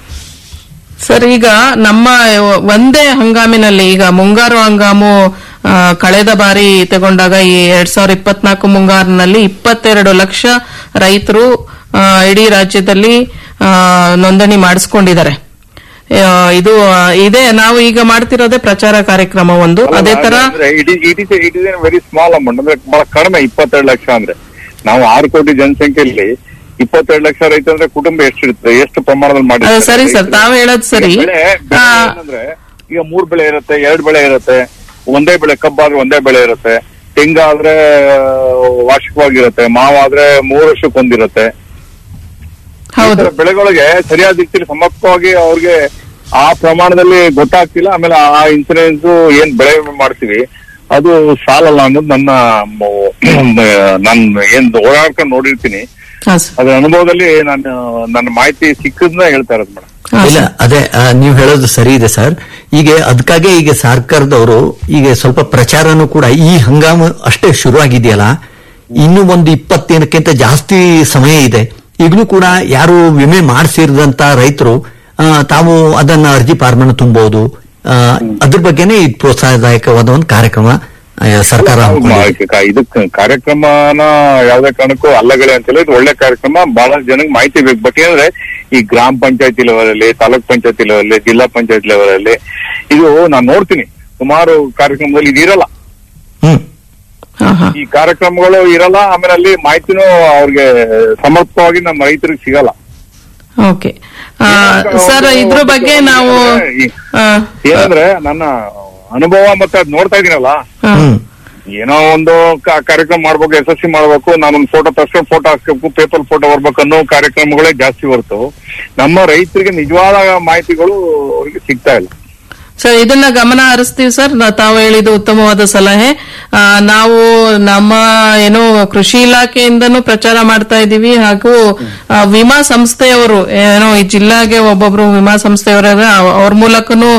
ಸರ್ ಈಗ ನಮ್ಮ ಒಂದೇ ಹಂಗಾಮಿನಲ್ಲಿ ಈಗ ಮುಂಗಾರು ಹಂಗಾಮು ಆ, ಕಳೆದ ಬಾರಿ ತಗೊಂಡಾಗ ಈ ಎರಡ್ ಸಾವಿರದ ಇಪ್ಪತ್ನಾಲ್ಕು ಮುಂಗಾರಿನಲ್ಲಿ ಇಪ್ಪತ್ತೆರಡು ಲಕ್ಷ ರೈತರು ಆ, ಇಡೀ ರಾಜ್ಯದಲ್ಲಿ ಆ, ನೋಂದಣಿ ಮಾಡಿಸ್ಕೊಂಡಿದ್ದಾರೆ ಆ, ಇದು ಆ, ಇದೇ ನಾವು ಈಗ ಮಾಡ್ತಿರೋದೇ ಪ್ರಚಾರ ಕಾರ್ಯಕ್ರಮ ಒಂದು ಅದೇ ತರ ಅಂದ್ರೆ it is it is very small amount ಅಂದ್ರೆ ಬಹಳ ಕಡಿಮೆ ಇಪ್ಪತ್ತೆರಡು ಲಕ್ಷ ಅಂದ್ರೆ ನಾವು ಆರು ಕೋಟಿ ಜನಸಂಖ್ಯೆಯಲ್ಲಿ ಇಪ್ಪತ್ತೆರಡು ಲಕ್ಷ ರೈತ ಅಂದ್ರೆ ಕುಟುಂಬ ಎಷ್ಟು ಇರ್ತದೆ ಎಷ್ಟು ಪ್ರಮಾಣದಲ್ಲಿ ಮಾಡಿ ಅದು ಸರಿ ಸರ್ ತಾವು ಹೇಳೋದು ಸರಿ ಬೆಳೆ ಬೆಳೆ ಆ, ಏನಂದ್ರೆ ಈಗ ಮೂರ್ ಬೆಳೆ ಇರುತ್ತೆ ಎರಡ್ ಬೆಳೆ ಇರುತ್ತೆ ಒಂದೇ ಬೆಳೆ ಕಬ್ಬಾದ್ರೆ ಒಂದೇ ಬೆಳೆ ಇರುತ್ತೆ ತೆಂಗಾದ್ರೆ ಆ, ವಾರ್ಷಿಕವಾಗಿರುತ್ತೆ ಮಾವಾದ್ರೆ ಮೂರು ವರ್ಷಕ್ಕೊಂದಿರುತ್ತೆ ಈ ಹೌದು ತರ ಬೆಳೆಗಳಿಗೆ ಸರಿಯಾದ ರೀತಿಯಲ್ಲಿ ಸಮರ್ಪಕವಾಗಿ ಅವ್ರಿಗೆ ಆ ಪ್ರಮಾಣದಲ್ಲಿ ಗೊತ್ತಾಗ್ತಿಲ್ಲ ಆಮೇಲೆ ಆ ಇನ್ಸೂರೆನ್ಸ್ ಏನ್ ಬೆಳೆ ವಿಮೆ ಮಾಡ್ತೀವಿ ಅದು ಸಾಲಲ್ಲ ಅನ್ನೋದು ನನ್ನ ನಾನು ಏನ್ ಓಡಾಡ್ಕೊಂಡು ನೋಡಿರ್ತೀನಿ ಹಾ ಸರ್ ಅದ್ರ ಅನುಭವದಲ್ಲಿ ನಾನು ನನ್ನ ಮಾಹಿತಿ ಸಿಕ್ಕದ್ನ ಹೇಳ್ತಾ ಇರೋದು ಮೇಡಮ್ ಹಾ, ಇಲ್ಲ ಸರ್. ಅದೇ ಆ, ನೀವು ಹೇಳೋದು ಸರಿ ಇದೆ ಸರ್ ಈಗ ಅದಕ್ಕಾಗೆ ಈಗ ಸರ್ಕಾರದವರು ಈಗ ಸ್ವಲ್ಪ ಪ್ರಚಾರನೂ ಕೂಡ ಈ ಹಂಗಾಮು ಅಷ್ಟೇ ಶುರುವಾಗಿದೆಯಲ್ಲ ಇನ್ನು ಒಂದು ಇಪ್ಪತ್ತೇನಕ್ಕಿಂತ ಜಾಸ್ತಿ ಸಮಯ ಇದೆ ಈಗಲೂ ಕೂಡ ಯಾರು ವಿಮೆ ಮಾಡಿಸಿರದಂತ ರೈತರು ಆ, ತಾವು ಅದನ್ನ ಅರ್ಜಿ ಫಾರ್ಮನ್ನು ತುಂಬಬಹುದು ಆ, ಅದ್ರ ಬಗ್ಗೆನೇ ಇದು ಪ್ರೋತ್ಸಾಹದಾಯಕವಾದ ಒಂದು ಕಾರ್ಯಕ್ರಮ ಆ, ಸರ್ಕಾರ ಹಮ್ಮಿಕೊಂಡಿದೆ. ಇದಕ್ಕೆ ಕಾರ್ಯಕ್ರಮನ ಯಾವ್ದೇ ಕಾರಣಕ್ಕೂ ಅಲ್ಲಗಳೆ ಅಂತಿಲ್ಲ ಇದು ಒಳ್ಳೆ ಕಾರ್ಯಕ್ರಮ ಬಹಳಷ್ಟು ಜನಕ್ಕೆ ಮಾಹಿತಿ ಬೇಕು ಬಟ್ ಏನಂದ್ರೆ ಈ ಗ್ರಾಮ ಪಂಚಾಯತಿ ಲೆವೆಲ್ ಅಲ್ಲಿ ತಾಲೂಕ್ ಪಂಚಾಯತಿ ಲೆವೆಲ್ ಅಲ್ಲಿ ಜಿಲ್ಲಾ ಪಂಚಾಯತ್ ಲೆವೆಲ್ ಅಲ್ಲಿ ಇದು ನಾನು ನೋಡ್ತೀನಿ ಸುಮಾರು ಕಾರ್ಯಕ್ರಮದಲ್ಲಿ ಇದು ಇರಲ್ಲ ಹ್ಮ್ ಹಾ ಹಾ ಈ ಕಾರ್ಯಕ್ರಮಗಳು ಇರಲ್ಲ ಆಮೇಲೆ ಅಲ್ಲಿ ಮಾಹಿತಿನೂ ಅವ್ರಿಗೆ ಸಮರ್ಪಕವಾಗಿ ನಮ್ಮ ರೈತರಿಗೆ ಸಿಗಲ್ಲ ಓಕೆ ಆ, ಸರ್ ಇದ್ರ ಬಗ್ಗೆ ನಾವು ಆ, ಏನಂದ್ರೆ ನನ್ನ ಅನುಭವ ಮತ್ತೆ ಅದ್ ನೋಡ್ತಾ ಇದೀನಲ್ಲ ಆ, ಹ್ಮ್ ಏನೋ ಒಂದು ಕ- ಕಾರ್ಯಕ್ರಮ ಮಾಡ್ಬೇಕು ಯಶಸ್ವಿ ಮಾಡ್ಬೇಕು ನಾನೊಂದು ಫೋಟೋ ತರ್ಸ್ಕೊಂಡು ಫೋಟೋ ಹಾಕ್ಬೇಕು ಪೇಪರ್ ಫೋಟೋ ಬರ್ಬೇಕು ಅನ್ನೋ ಕಾರ್ಯಕ್ರಮಗಳೇ ಜಾಸ್ತಿ ಹೊರತು ನಮ್ಮ ರೈತರಿಗೆ ನಿಜವಾದ ಮಾಹಿತಿಗಳು ಅವರಿಗೆ ಸಿಗ್ತಾ ಇಲ್ಲ ಸರ್ ಇದನ್ನ ಗಮನ ಹರಿಸ್ತೀವಿ ಸರ್ ನಾ- ತಾವು ಹೇಳಿದ್ದು ಉತ್ತಮವಾದ ಸಲಹೆ ಆ, ನಾವು ನಮ್ಮ ಏನು ಕೃಷಿ ಇಲಾಖೆಯಿಂದನೂ ಪ್ರಚಾರ ಮಾಡ್ತಾ ಇದ್ದೀವಿ ಹಾಗೂ ಆ, ವಿಮಾ ಸಂಸ್ಥೆಯವರು ಏನೋ ಈ ಜಿಲ್ಲಾಗೆ ಒಬ್ಬೊಬ್ರು ವಿಮಾ ಸಂಸ್ಥೆಯವರ ಅವ್ರ ಮೂಲಕನೂ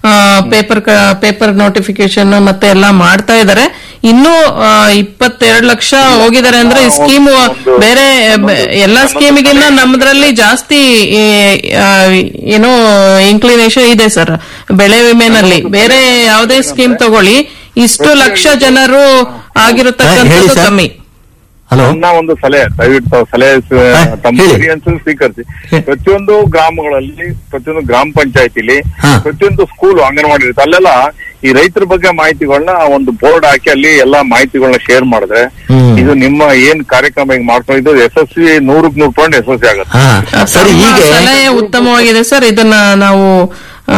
ಪೇಪರ್ ಪೇಪರ್ ನೋಟಿಫಿಕೇಶನ್ ಮತ್ತೆ ಎಲ್ಲ ಮಾಡ್ತಾ ಇದ್ದಾರೆ ಇನ್ನೂ ಇಪ್ಪತ್ತೆರಡು ಲಕ್ಷ ಹೋಗಿದ್ದಾರೆ ಅಂದ್ರೆ ಈ ಸ್ಕೀಮ್ ಬೇರೆ ಬ- ಎಲ್ಲಾ ಸ್ಕೀಮಿಗಿನ್ನ ನಮ್ಮದ್ರಲ್ಲಿ ಜಾಸ್ತಿ ಈ, ಆ, ಏನೋ ಇನ್ಕ್ಲಿನೇಷನ್ ಇದೆ ಸರ್ ಬೆಳೆ ವಿಮೆನಲ್ಲಿ ಬೇರೆ ಯಾವುದೇ ಸ್ಕೀಮ್ ತಗೊಳ್ಳಿ ಇಷ್ಟು ಲಕ್ಷ ಜನರು ಹೇಳಿ ಆಗಿರತಕ್ಕಂಥದ್ದು ಸರ್. ಕಮ್ಮಿ ಹಲೋ ಹಲೋ ನನ್ನ ಒಂದು ಸಲಹೆ ದಯವಿಟ್ಟು ತಾವು ಸಲಹೆ ಸ- ಹಾ, ತಮ್ಮ ಹೇಳಿ. ಎಕ್ಸ್ಪೀರಿಯನ್ಸ್ ಸ್ವೀಕರಿಸಿ ಹೇ. ಪ್ರತಿಯೊಂದು ಗ್ರಾಮಗಳಲ್ಲಿ ಪ್ರತಿಯೊಂದು ಗ್ರಾಮ ಪಂಚಾಯತಿಲಿ ಹಾ. ಪ್ರತಿಯೊಂದು ಸ್ಕೂಲ್ ಅಂಗನವಾಡಿ ಇರುತ್ತೆ ಅಲ್ಲೆಲ್ಲ ಈ ರೈತರ ಬಗ್ಗೆ ಮಾಹಿತಿಗಳನ್ನ ಒಂದು ಬೋರ್ಡ್ ಹಾಕಿ ಅಲ್ಲಿ ಎಲ್ಲಾ ಮಾಹಿತಿಗಳನ್ನ ಶೇರ್ ಮಾಡಿದ್ರೆ ಹ್ಮ್. ಇದು ನಿಮ್ಮ ಏನ್ ಕಾರ್ಯಕ್ರಮ ಈಗ ಮಾಡ್ಕೊಂಡಿದ್ದು ಯಶಸ್ವಿ ನೂರಕ್ ನೂರು ಪಾಯಿಂಟ್ ಯಶಸ್ವಿ ಆಗುತ್ತೆ ಹಾ ಸರಿ ತಮ್ಮ ಹೀಗೆ ಸಲಹೆ ಉತ್ತಮವಾಗಿದೆ ಸರ್ ಇದನ್ನ ನಾವು ಆ,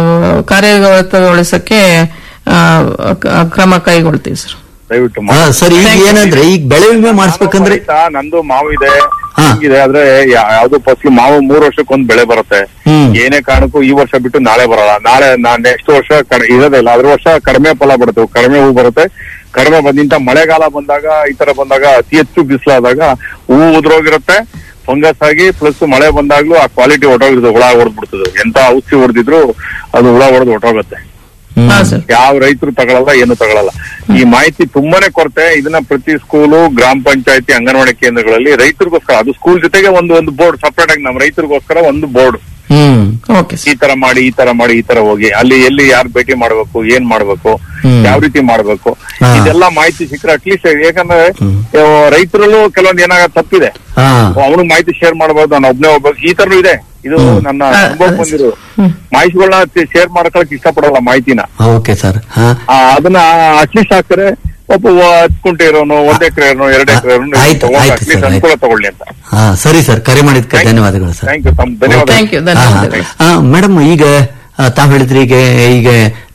ಕಾರ್ಯಗತಗೊಳಿಸಕ್ಕೆ ಆ, ಕ- ಕ್ರಮ ಕೈಗೊಳ್ತೀವಿ ಸರ್ ದಯವಿಟ್ಟು ಹಾ ಮಾಡಿ. ಸರಿ ಈಗ Thank you. ಏನಂದ್ರೆ ಈಗ ಬೆಳೆ ವಿಮೆ ಮಾಡಿಸ್ಬೇಕಂದ್ರೆ ರೈತ, ನಂದು ಮಾವು ಇದೆ ಹಾ. ಹಿಂಗಿದೆ ಆದ್ರೆ ಯಾ- ಯಾವ್ದು ಫಸಲು ಮಾವು ಮೂರ್ ವರ್ಷಕ್ಕೊಂದ್ ಬೆಳೆ ಬರುತ್ತೆ ಹ್ಮ್. ಏನೇ ಕಾರಣಕ್ಕೂ ಈ ವರ್ಷ ಬಿಟ್ಟು ನಾಳೆ ಬರಲ್ಲ ನಾಳೆ ನೆಕ್ಸ್ಟ್ ವರ್ಷ ಕಡ- ಇರೋದಿಲ್ಲ ಅದ್ರ ವರ್ಷ ಕಡಿಮೆ ಫಲ ಬರುತ್ತೆ ಕಡಿಮೆ ಹೂ ಬರುತ್ತೆ ಕಡಿಮೆ ಬಂದಿಂತ ಮಳೆಗಾಲ ಬಂದಾಗ ಈ ತರ ಬಂದಾಗ ಅತಿ ಹೆಚ್ಚು ಬಿಸಿಲಾದಾಗ ಹೂ ಉದ್ರೋಗಿರುತ್ತೆ ಫಂಗಸ್ ಆಗಿ ಪ್ಲಸ್ ಮಳೆ ಬಂದಾಗ್ಲೂ ಆ ಕ್ವಾಲಿಟಿ ಹೊಟ್ಟೋಗಿರ್ತದೆ ಹುಳ ಹೊಡೆದ್ಬಿಡ್ತದೆ ಎಂತ ಔಷಧಿ ಹೊಡೆದಿದ್ರು ಅದು ಹುಳ ಹೊಡೆದು ಹೊಟ್ಟೋಗುತ್ತೆ ಹ್ಮ್. ಹಾ ಸರ್ ಯಾವ ರೈತರು ತಗೊಳಲ್ಲ ಏನು ತಗೊಳಲ್ಲ ಈ ಮಾಹಿತಿ ತುಂಬಾನೇ ಕೊರತೆ ಇದನ್ನ ಪ್ರತಿ ಸ್ಕೂಲು ಗ್ರಾಮ ಪಂಚಾಯತಿ ಅಂಗನವಾಡಿ ಕೇಂದ್ರಗಳಲ್ಲಿ ರೈತರಿಗೋಸ್ಕರ ಅದು ಸ್ಕೂಲ್ ಜೊತೆಗೆ ಒಂದು ಒಂದು ಬೋರ್ಡ್ ಸಪರೇಟ್ ಆಗಿ ನಮ್ಮ ರೈತರಿಗೋಸ್ಕರ ಒಂದು ಬೋರ್ಡ್ ಹ್ಮ್ ಓಕೆ ಈ ಸರ್ ತರ ಮಾಡಿ ಈ ತರ ಮಾಡಿ ಈ ತರ ಹೋಗಿ ಅಲ್ಲಿ ಎಲ್ಲಿ ಯಾರು ಭೇಟಿ ಮಾಡ್ಬೇಕು ಏನ್ ಮಾಡ್ಬೇಕು ಹ್ಮ್. ಯಾವ ರೀತಿ ಮಾಡ್ಬೇಕು ಹಾ. ಇದೆಲ್ಲ ಮಾಹಿತಿ ಸಿಕ್ಕರೆ ಅಟ್ಲೀಸ್ಟ್ ಯಾಕಂದ್ರೆ ಆ, ರೈತರಲ್ಲೂ ಕೆಲವೊಂದು ಏನಾಗ ತಪ್ಪಿದೆ ಹಾ ಅವನಿಗೆ ಮಾಹಿತಿ ಶೇರ್ ಮಾಡಬಹುದು ನಾನು ಒಬ್ನೇ ಹೋಗ್ಬೇಕು ಈ ತರನು ಇದೆ ಇದು ಹ್ಮ್. ನನ್ನ ಆ, ಅನುಭವ ಆ, ಬಂದಿರೋ ಹ್ಮ್. ಮಾಹಿತಿಗಳನ್ನ ಶೇರ್ ಮಾಡ್ಕೊಳಕ್ ಇಷ್ಟಪಡಲ್ಲ ಮಾಹಿತಿನ ಓಕೆ ಸರ್ ಹಾ ಆ, ಅದನ್ನ ಅಟ್ಲೀಸ್ಟ್ ಹಾಕ್ತಾರೆ ಒಬ್ಬ ಹತ್ತು ಕುಂಟೆ ಇರೋನು ಒಂದ್ ಎಕರೆ ಇರೋನು ಎರಡು ಎಕರೆ ಇರೋನು ಆಯ್ತು, ಆಯ್ತು ಅಟ್ಲೀಸ್ಟ್ ಸರ್, ಅನುಕೂಲ ತಗೊಳ್ಳಿ ಅಂತ ಹಾ ಸರಿ ಸರ್ ಕರೆ ಮಾಡಿದ್ಕೆ ಧನ್ಯವಾದಗಳು ಸರ್ ಥ್ಯಾಂಕ್ ಯು ತಮ್ಮ ಧನ್ಯವಾದ ಥ್ಯಾಂಕ್ ಯು ಧನ್ಯವಾದಗಳು ಮೇಡಮ್ ಈಗ ಆ, ತಾವ್ ಹೇಳಿದ್ರಿ ಈಗ ಈಗ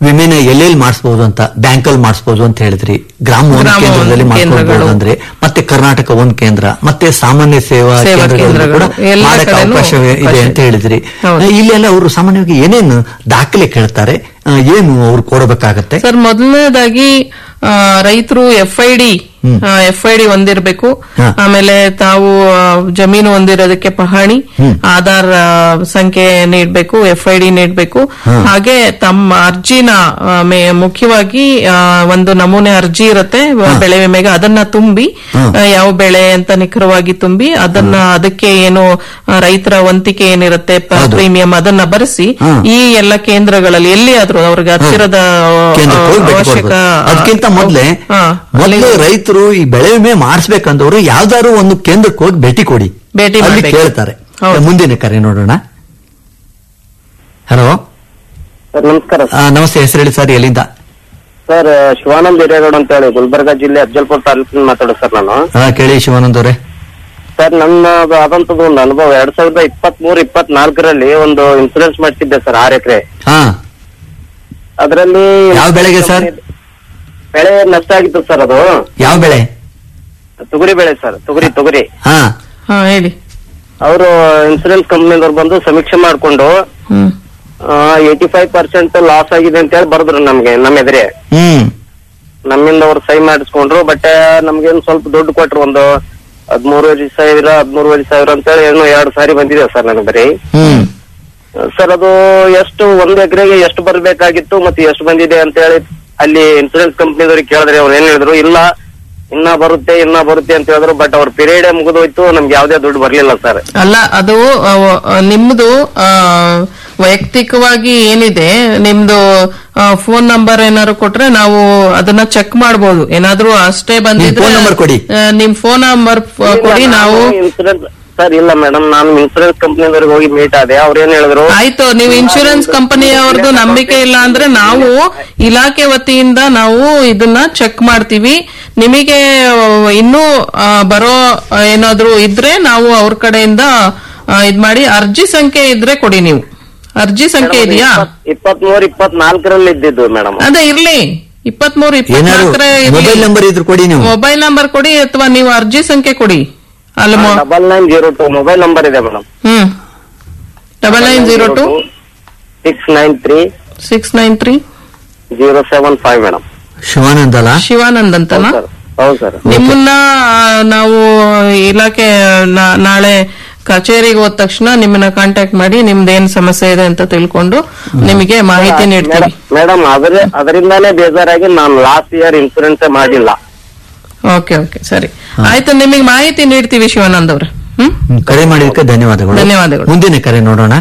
ವಿಮೆನ ಎಲ್ಲೆಲ್ಲಿ ಮಾಡಿಸಬಹುದು ಅಂತ ಬ್ಯಾಂಕಲ್ಲಿ ಮಾಡಿಸಬಹುದು ಅಂತ ಹೇಳಿದ್ರಿ ಗ್ರಾಮ ಒಂದು ಗ್ರಾಮ ಕೇಂದ್ರದಲ್ಲಿ ಒಂದು ಮಾಡ್ಕೊಳ್ಬಹುದು ಕೇಂದ್ರಗಳು. ಅಂದ್ರೆ ಮತ್ತೆ ಕರ್ನಾಟಕ ಒಂದು ಕೇಂದ್ರ ಮತ್ತೆ ಸಾಮಾನ್ಯ ಸೇವಾ ಸೇವಾ ಕೇಂದ್ರಗಳಲ್ಲಿ ಕೂಡ ಕೇಂದ್ರಗಳು. ಎಲ್ಲ ಮಾಡಕ್ಕೆ ಕಡೆನೂ ಅವಕಾಶ ಇದೆ ಅವಕಾಶ ಅಂತ ಹೇಳಿದ್ರಿ ಹೌದು. ಇಲ್ಲೆಲ್ಲ ಅವರು ಸಾಮಾನ್ಯವಾಗಿ ಏನೇನು ದಾಖಲೆ ಕೇಳ್ತಾರೆ ಆ, ಏನು ಅವ್ರು ಕೊಡಬೇಕಾಗತ್ತೆ ಸರ್ ಮೊದಲನೇದಾಗಿ ರೈತರು F I D hmm. F I D ಹೊಂದಿರಬೇಕು ಹಾ. ಆಮೇಲೆ ತಾವು ಆ, ಜಮೀನು ಹೊಂದಿರೋದಕ್ಕೆ ಪಹಣಿ ಹ್ಮ್. ಆಧಾರ್ ಆ, ಸಂಖ್ಯೆ ನೀಡಬೇಕು ಎಫ್ ಐ ಡಿ ನೀಡಬೇಕು ಹಾ. ಹಾಗೆ ತಮ್ಮ ಅರ್ಜಿನ ಆ, ಮೇ- ಮುಖ್ಯವಾಗಿ ಆ, ಒಂದು ನಮೂನೆ ಅರ್ಜಿ ಇರುತ್ತೆ ಹಾ. ಬೆಳೆ ವಿಮೆಗೆ ಅದನ್ನ ತುಂಬಿ ಹಾ. ಆ, ಯಾವ ಬೆಳೆ ಅಂತ ನಿಖರವಾಗಿ ತುಂಬಿ ಅದನ್ನ ಅದಕ್ಕೆ ಏನು ಆ, ರೈತರ ವಂತಿಕೆ ಏನಿರುತ್ತೆ ಪ- ಹೌದು. ಪ್ರೀಮಿಯಂ ಅದನ್ನ ಬರೆಸಿ ಹಾ. ಈ ಎಲ್ಲ ಕೇಂದ್ರಗಳಲ್ಲಿ ಎಲ್ಲಿ ಆದ್ರೂ ಅವ್ರಿಗೆ ಹತ್ತಿರದ ಕೇಂದ್ರಕ್ಕೆ ಹೋಗಿ ಭೇಟಿ ಅವಶ್ಯಕ ಕೊಡ್ಬೋದು. ಅದಕ್ಕಿಂತ ಮೊದಲೇ ಹಾ, ಮೊದಲು ಅಲ್ಲಿ ರೈತರು ಈ ಬೆಳೆ ವಿಮೆ ಮಾಡಿಸ್ಬೇಕಂದವರು ಯಾವ್ದಾದ್ರು ಒಂದು ಕೇಂದ್ರಕ್ಕೆ ಹೋಗಿ ಭೇಟಿ ಕೊಡಿ ಭೇಟಿ ಅಲ್ಲಿ ಮಾಡ್ಬೇಕು. ಕೇಳ್ತಾರೆ ಹೌದು. ಮುಂದಿನ ಕರೆ ನೋಡೋಣ ಹಲೋ ಸರ್ ನಮಸ್ಕಾರ ಆ, ನಮಸ್ತೆ ಹೆಸರು ಹೇಳಿ ಸರ್ ಎಲ್ಲಿಂದ ಸರ್ ಶಿವಾನಂದ್ ಹಿರೇಗೌಡ ಅಂತ ಹೇಳಿ ಗುಲ್ಬರ್ಗಾ ಜಿಲ್ಲೆ ಅಫಜಲ್ಪುರ ತಾಲೂಕಿನ ಮಾತಾಡೋದು ಸರ್ ನಾನು ಆ, ಕೇಳಿ ಶಿವಾನಂದ್ ಅವರೇ ಸರ್ ನನ್ನ ಆದಂತದ್ದು ಒಂದು ಅನುಭವ ಎರಡ್ ಸಾವಿರದ ಇಪ್ಪತ್ತ್ ಮೂರು ಇಪ್ಪತ್ನಾಲ್ಕರಲ್ಲಿ ಒಂದು ಇನ್ಸೂರೆನ್ಸ್ ಮಾಡಿಸಿದ್ದೆ ಸರ್ ಆರ್ ಎಕರೆ ಹಾ ಅದರಲ್ಲಿ ಯಾವ ಬೆಳೆಗೆ ಸರ್? ಬೆಳೆ ನಷ್ಟ ಆಗಿತ್ತು ಸರ್ ಅದು ಯಾವ ಬೆಳೆ ತೊಗರಿ ಬೆಳೆ ಸರ್ ತೊಗರಿ ತೊಗರಿ ಹಾ ಹಾ ಹೇಳಿ ಅವರು ಇನ್ಸೂರೆನ್ಸ್ ಕಂಪ್ನಿದವ್ರು ಬಂದು ಸಮೀಕ್ಷೆ ಮಾಡ್ಕೊಂಡು hmm eighty five percent loss ಆಗಿದೆ ಅಂತ ಹೇಳಿ ಬರೆದ್ರು ನಮ್ಗೆ ನಮ್ಮ ಎದುರೇ ಹ್ಮ್ ನಮ್ಮಿಂದ ಅವ್ರು ಸಹಿ ಮಾಡಿಸ್ಕೊಂಡ್ರು ಬಟ್ ನಮ್ಗೇನು ಸ್ವಲ್ಪ ದುಡ್ಡು ಕೊಟ್ರು ಒಂದು ಹದ್ಮೂರುವರೆ ಸಾವಿರ ಹದ್ಮೂರುವರೆ ಸಾವಿರ ಅಂತೇಳಿ ಏನೋ ಎರಡು ಸಾರಿ ಬಂದಿದೆ ಸರ್ ನನಗೆ ಬರೀ ಹ್ಮ್ ಸರ್ ಅದು ಎಷ್ಟು ಒಂದ್ ಎಕರೆಗೆ ಎಷ್ಟು ಬರ್ಬೇಕಾಗಿತ್ತು ಮತ್ತೆ ಎಷ್ಟು ಬಂದಿದೆ ಅಂತ ಹೇಳಿ ಅಲ್ಲಿ ಇನ್ಸೂರೆನ್ಸ್ ಕಂಪ್ನಿದವ್ರಿಗೆ ಕೇಳಿದ್ರೆ ಅವ್ರು ಏನ್ ಹೇಳಿದ್ರು ಇಲ್ಲ ಇನ್ನ ಬರುತ್ತೆ ಇನ್ನ ಬರುತ್ತೆ ಅಂತ ಹೇಳಿದ್ರು ಬಟ್ ಅವ್ರ ಪೀರಿಯಡ್ ಮುಗಿದೋಯ್ತು ನಮ್ಗೆ ಯಾವ್ದೇ ದುಡ್ಡು ಬರ್ಲಿಲ್ಲ ಸರ್ ಅಲ್ಲ ಅದು ಅವ- ನಿಮ್ದು ಆ, ವೈಯಕ್ತಿಕವಾಗಿ ಏನಿದೆ ನಿಮ್ದು ಫೋನ್ ನಂಬರ್ ಏನಾದ್ರು ಕೊಟ್ರೆ ನಾವು ಅದನ್ನ ಚೆಕ್ ಮಾಡಬಹುದು ಏನಾದ್ರೂ ಅಷ್ಟೇ ಬಂದಿದ್ರೆ phone number ಕೊಡಿ. ಆ, ನಿಮ್ ಫೋನ್ ನಂಬರ್ ಕೊಡಿ ನಾವು ಇನ್ಸೂರೆನ್ಸ್ ಸರ್ ಇಲ್ಲ ಮೇಡಮ್ ನಾನು ಇನ್ಸೂರೆನ್ಸ್ ಕಂಪ್ನಿದವ್ರಿಗೆ ಹೋಗಿ ಮೀಟ್ ಆದೆ ಅವ್ರು ಏನ್ ಹೇಳಿದ್ರು ಆಯ್ತು ನೀವು ಇನ್ಶೂರೆನ್ಸ್ ಕಂಪನಿಯವ್ರದ್ದು ನಂಬಿಕೆ ಇಲ್ಲ ಅಂದ್ರೆ ನಾವು ಇಲಾಖೆ ವತಿಯಿಂದ ನಾವು ಇದನ್ನ ಚೆಕ್ ಮಾಡ್ತೀವಿ ನಿಮಗೆ ಇನ್ನೂ ಆ, ಬರೋ ಆ, ಏನಾದ್ರೂ ಇದ್ರೆ ನಾವು ಅವ್ರ ಕಡೆಯಿಂದ ಆ, ಇದ್ ಮಾಡಿ ಅರ್ಜಿ ಸಂಖ್ಯೆ ಇದ್ರೆ ಕೊಡಿ ನೀವು ಅರ್ಜಿ ಸಂಖ್ಯೆ ಇದೆಯಾ ಇಪ್ಪತ್ ಮೂರ್ ಇಪ್ಪತ್ನಾಲ್ಕರಲ್ಲಿ ಇದ್ದಿದ್ದು ಮೇಡಮ್ ಅದೇ ಇರ್ಲಿ ಇಪ್ಪತ್ಮೂರು ಏನಾದ್ರು ಇಪ್ಪತ್ನಾಲ್ಕರ ಮೊಬೈಲ್ ನಂಬರ್ ಇದ್ರು ಕೊಡಿ ನೀವು ಮೊಬೈಲ್ ನಂಬರ್ ಕೊಡಿ ಅಥವಾ ನೀವು ಅರ್ಜಿ ಸಂಖ್ಯೆ ಕೊಡಿ ಅಲ್ಲಿ ಮೊ- double nine zero two mobile number ಇದೆ madam hmm double nine zero two six nine three six nine three zero seven five madam Shivanand ಅಲ್ಲ ಶಿವಾನಂದ್ ಅಂತನಾ ಸರ್ ಹೌದು ಸರ್ ನಿಮ್ಮನ್ನ ಆ, ನಾವು ಇಲಾಖೆ ನಾ- ನಾಳೆ ಕಚೇರಿಗೆ ಹೋದ ತಕ್ಷಣ ನಿಮ್ಮನ್ನ ಕಾಂಟ್ಯಾಕ್ಟ್ ಮಾಡಿ ನಿಮ್ದು ಏನ್ ಸಮಸ್ಯೆ ಇದೆ ಅಂತ ತಿಳ್ಕೊಂಡು ನಿಮಗೆ ಮಾಹಿತಿ ನೀಡ್ತೀವಿ ಮೇಡಮ್ ಅದ್ರ ಅದರಿಂದಾನೇ ಬೇಜಾರಾಗಿ ನಾನು ಲಾಸ್ಟ್ ಇಯರ್ ಇನ್ಸೂರೆನ್ಸ್ ಮಾಡಿಲ್ಲ ಓಕೆ ಓಕೆ ಸರಿ ಆಯ್ತು ನಿಮಗೆ ಮಾಹಿತಿ ನೀಡ್ತೀವಿ ಶಿವಾನಂದ್ ಅವ್ರೆ ಹ್ಮ್ ಹ್ಮ್, ಕರೆ ಮಾಡಿದ್ದಕ್ಕೆ ಧನ್ಯವಾದಗಳು ಧನ್ಯವಾದಗಳು. ಮುಂದಿನ ಕರೆ ನೋಡೋಣ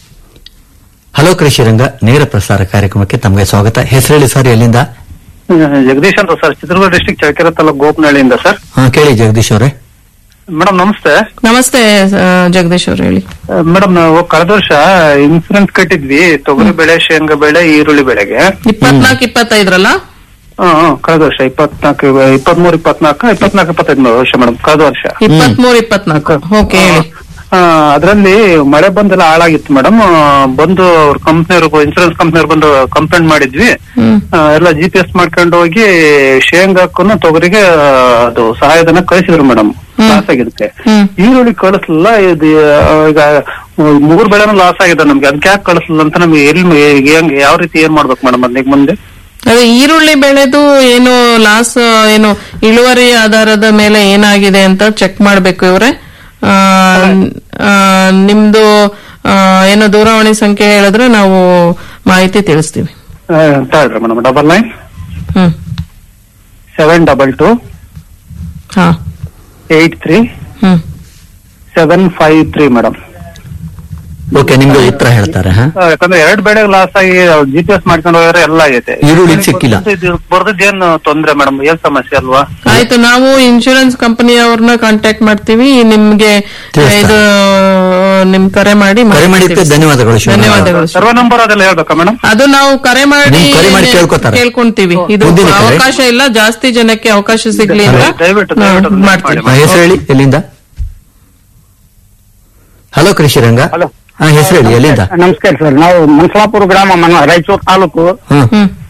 ಹಲೋ ಕೃಷಿ ರಂಗ ನೇರ ಪ್ರಸಾರ ಕಾರ್ಯಕ್ರಮಕ್ಕೆ ತಮಗೆ ಸ್ವಾಗತ ಹೆಸರು ಹೇಳಿ ಸರ್ ಎಲ್ಲಿಂದ ಜಗದೀಶ್ ಅಂತ ಸರ್ ಚಿತ್ರದುರ್ಗ ಡಿಸ್ಟಿಕ್ ಚಳ್ಳಕೆರೆ ತಾಲೂಕು ಗೋಪನಹಳ್ಳಿಯಿಂದ ಸರ್ ಹಾ ಕೇಳಿ ಜಗದೀಶ್ ಅವರೇ ಮೇಡಮ್ ನಮಸ್ತೆ ನಮಸ್ತೆ ಆ, ಜಗದೀಶ್ ಅವ್ರು ಹೇಳಿ ಮೇಡಮ್ ನಾವು ಕಳೆದ ವರ್ಷ ಇನ್ಸೂರೆನ್ಸ್ ಕಟ್ಟಿದ್ವಿ ತೊಗರಿ ಬೆಳೆ ಶೇಂಗಾ ಬೆಳೆ ಈರುಳ್ಳಿ ಬೆಳೆಗೆ ಇಪ್ಪತ್ನಾಲ್ಕು ಇಪ್ಪತ್ತೈದರಲ್ಲ ಹ್ಮ್ ಹ್ಮ್, ಕಳೆದ ವರ್ಷ ಇಪ್ಪತ್ನಾಲ್ಕು ಇಪ್ಪತ್ಮೂರು ಇಪ್ಪತ್ನಾಲ್ಕು ಇಪ್ಪತ್ನಾಲ್ಕು ಇಪ್ಪತ್ತೈದು ವರ್ಷ ಮೇಡಮ್ ಕಳೆದ ವರ್ಷ ಇಪ್ಪತ್ಮೂರು ಇಪ್ಪತ್ನಾಲ್ಕು ಓಕೆ ಹೇಳಿ ಅದರಲ್ಲಿ ಮಳೆ ಬಂದೆಲ್ಲ ಹಾಳಾಗಿತ್ತು ಮೇಡಮ್ ಬಂದು ಅವ್ರ ಕಂಪ್ನಿಯವ್ರು ಇನ್ಸೂರೆನ್ಸ್ ಕಂಪ್ನಿಯವ್ರು ಬಂದು ಕಂಪ್ಲೇಂಟ್ ಮಾಡಿದ್ವಿ ಹ್ಮ್ ಆ, ಎಲ್ಲ ಜಿ ಪಿ ಎಸ್ ಮಾಡ್ಕೊಂಡು ಹೋಗಿ ಶೇಂಗಾಕ್ಕೂ ತೊಗರಿಗೆ ಆ, ಅದು ಸಹಾಯಧನ ಕಳಿಸಿದ್ರು ಮೇಡಮ್ ಹ್ಮ್. ಲಾಸ್ ಆಗಿದ್ದಕ್ಕೆ ಹ್ಮ್. ಈರುಳ್ಳಿ ಕಳಿಸ್ಲಿಲ್ಲ ಇದು ಆ, ಈಗ ಮೂರ್ ಬೆಳೆನೂ ಲಾಸ್ ಆಗಿದೆ ನಮ್ಗೆ ಅದಕ್ಕೆ ಯಾಕೆ ಕಳಿಸ್ಲಿಲ್ಲ ಅಂತ ನಮ್ಗೆ ಎಲ್ಲಿ ಹೆಂಗ್ ಯಾವ ರೀತಿ ಏನ್ ಮಾಡ್ಬೇಕು ಮೇಡಮ್ ಅದಕ್ಕೆ ಮುಂದೆ ಅದೇ ಈರುಳ್ಳಿ ಬೆಳೆದು ಏನು ಲಾಸ್ ಏನು ಇಳುವರಿ ಆಧಾರದ ಮೇಲೆ ಏನಾಗಿದೆ ಅಂತ ಚೆಕ್ ಮಾಡ್ಬೇಕು ಇವ್ರೆ ಆ, ಆ, ನಿಮ್ದು ಆ, ಏನು ದೂರವಾಣಿ ಸಂಖ್ಯೆ ಹೇಳಿದ್ರೆ ನಾವು ಮಾಹಿತಿ ತಿಳಿಸ್ತೀವಿ ಹೇಳ್ರಿ madam double nine hmm seven double two ಹಾ eight three hmm seven five three madam okay ನಿಮ್ಗೆ ಉತ್ತರ ಹೇಳ್ತಾರೆ ಹಾ ಯಾಕಂದ್ರೆ ಎರಡ್ ಬೆಳೆ ಲಾಸ್ ಆಗಿ ಜಿ ಪಿ ಎಸ್ ಮಾಡ್ಕೊಂಡು ಹೋದ್ರೆ ಎಲ್ಲ ಆಗೈತೆ ಈರುಳ್ಳಿ ಸಿಕ್ಕಿಲ್ಲ. ಬರ್ದಿದ್ದೇನು ತೊಂದ್ರೆ ಮೇಡಮ್ ಏನ್ ಸಮಸ್ಯೆ ಅಲ್ವಾ ಆಯ್ತು ನಾವು ಇನ್ಶೂರೆನ್ಸ್ ಕಂಪನಿಯವ್ರನ್ನ ಕಾಂಟ್ಯಾಕ್ಟ್ ಮಾಡ್ತೀವಿ ನಿಮ್ಗೆ ತಿಳಿಸ್ತಾರೆ. ಇದು ನಿಮ್ ಕರೆ ಮಾಡಿ ಕರೆ ಮಾಹಿತಿ ಮಾಡಿದ್ದಕ್ಕೆ ತಿಳಿಸ್ತೀವಿ. ಧನ್ಯವಾದಗಳು ಶಿವಣ್ಣ. ಧನ್ಯವಾದಗಳು ಸರ್ವ ನಂಬರ್ ಅದೆಲ್ಲ ಹೇಳ್ಬೇಕಾ ಮೇಡಮ್ ಅದು ನಾವು ಕರೆ ಮಾಡಿ ನೀವು ಕರೆ ಮಾಡಿ ಕೇಳ್ಕೊತಾರೆ. ಕೇಳ್ಕೊಂತೀವಿ ಇದು ಮುಂದಿನ ಕರೆ. ಅವಕಾಶ ಇಲ್ಲ ಜಾಸ್ತಿ ಜನಕ್ಕೆ ಅವಕಾಶ ಸಿಗ್ಲಿ ಅಂತ ದಯವಿಟ್ಟು- ನಾವು ದಯವಿಟ್ಟು ಅದನ್ನ ಮಾಡ್ತೀವಿ ಹಾ, ಹೆಸರು ಹೇಳಿ ಎಲ್ಲಿಂದ ಹಲೋ ಕೃಷಿ ರಂಗ ಹಲೋ. ಹಾ ಹೆಸರು ಹೇಳಿ ಎಲ್ಲಿಂದ ನಮಸ್ಕಾರ ಸರ್ ನಾವು ಮನ್ಸಲಾಪುರ ಗ್ರಾಮ ಮನ ರಾಯಚೂರು ತಾಲೂಕು ಹ್ಮ್ ಹ್ಮ್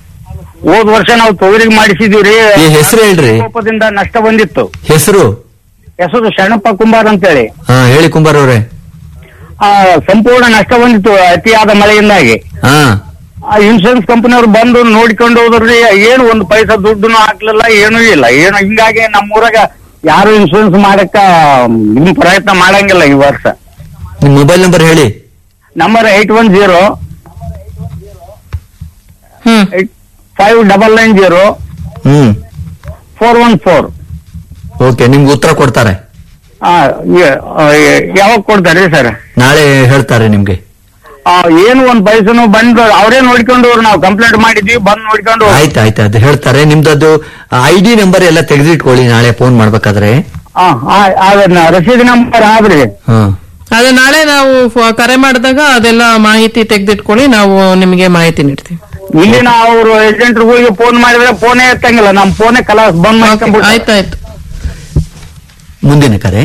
ಹೋದ್ ವರ್ಷ ನಾವು ತೊಗರಿಗೆ ಮಾಡಿಸಿದೀವ್ರಿ ಈ ಹೆಸ್ರು ಹೇಳ್ರಿ. ಕೋಪದಿಂದ ನಷ್ಟ ಬಂದಿತ್ತು ಹೆಸರು ಹೆಸರು ಶರಣಪ್ಪ ಕುಂಬಾರ್ ಅಂತೇಳಿ ಹಾ ಹೇಳಿ ಕುಂಬಾರ್ ಅವ್ರೆ ಆ ಸಂಪೂರ್ಣ ನಷ್ಟ ಬಂದಿತ್ತು ಅತಿಯಾದ ಮಳೆಯಿಂದಾಗಿ ಹಾ ಆ ಇನ್ಶೂರೆನ್ಸ್ ಕಂಪನಿಯವರು ಬಂದು ನೋಡ್ಕೊಂಡು ಹೋದ್ರಿ ಏನು ಒಂದು ಪೈಸಾ ದುಡ್ಡುನು ಹಾಕ್ಲಿಲ್ಲ ಏನೂ ಇಲ್ಲ ಏನು ಹಿಂಗಾಗಿ ನಮ್ಮೂರಾಗ ಯಾರು ಇನ್ಶೂರೆನ್ಸ್ ಮಾಡಕ್ಕ ನಿಮ್ ಪ್ರಯತ್ನ ಮಾಡಂಗಿಲ್ಲ ಈ ವರ್ಷ ನಿಮ್ ಮೊಬೈಲ್ ನಂಬರ್ ಹೇಳಿ number eight one zero hmm five double nine zero hmm four one four okay ನಿಮ್ಗೆ ಉತ್ತರ ಕೊಡ್ತಾರೆ ಯಾವಾಗ ಕೊಡ್ತಾರೆ ಸರ್ ನಾಳೆ ಹೇಳ್ತಾರೆ ನಿಮ್ಗೆ ಏನು ಒಂದ್ ಪೈಸನು ಬಂದು ಅವರೇ ನೋಡ್ಕೊಂಡು ಹೋದ್ರು ನಾವು ಕಂಪ್ಲೇಂಟ್ ಮಾಡಿದ್ವಿ ಬಂದ್ ನೋಡ್ಕೊಂಡು ಹೋದ್ರು. ಆಯ್ತು ಆಯ್ತು ಅದು ಹೇಳ್ತಾರೆ ನಿಮ್ದದು ಐ ಡಿ ನಂಬರ್ ಎಲ್ಲ ತೆಗೆದಿಟ್ಕೊಳ್ಳಿ ನಾಳೆ ಫೋನ್ ಮಾಡ್ಬೇಕಾದ್ರೆ ಆ, ಆ- ಅದನ್ನ ರಸೀದಿ ನಂಬರ್ ಆದ್ರಿ ಹಾ ಅದೇ ನಾಳೆ ನಾವು ಫ- ಕರೆ ಮಾಡಿದಾಗ ಅದೆಲ್ಲ ಮಾಹಿತಿ ತೆಗೆದಿಟ್ಕೊಳ್ಳಿ ನಾವು ನಿಮಗೆ ಮಾಹಿತಿ ನೀಡ್ತೀವಿ ಇಲ್ಲಿನ ಅವರು ಏಜೆಂಟ್ಗಳಿಗೆ ಫೋನ್ ಮಾಡಿದ್ರೆ ಫೋನೇ ಎತ್ತಂಗಿಲ್ಲ ನಮ್ ಫೋನೇ ಕಲಾಸ್ ಬಂದ್ ಮಾಡ್ಕೊಂಡ್ಬಿಟ್ಟು ಆಯ್ತಾಯ್ತು ಮುಂದಿನ ಕರೆ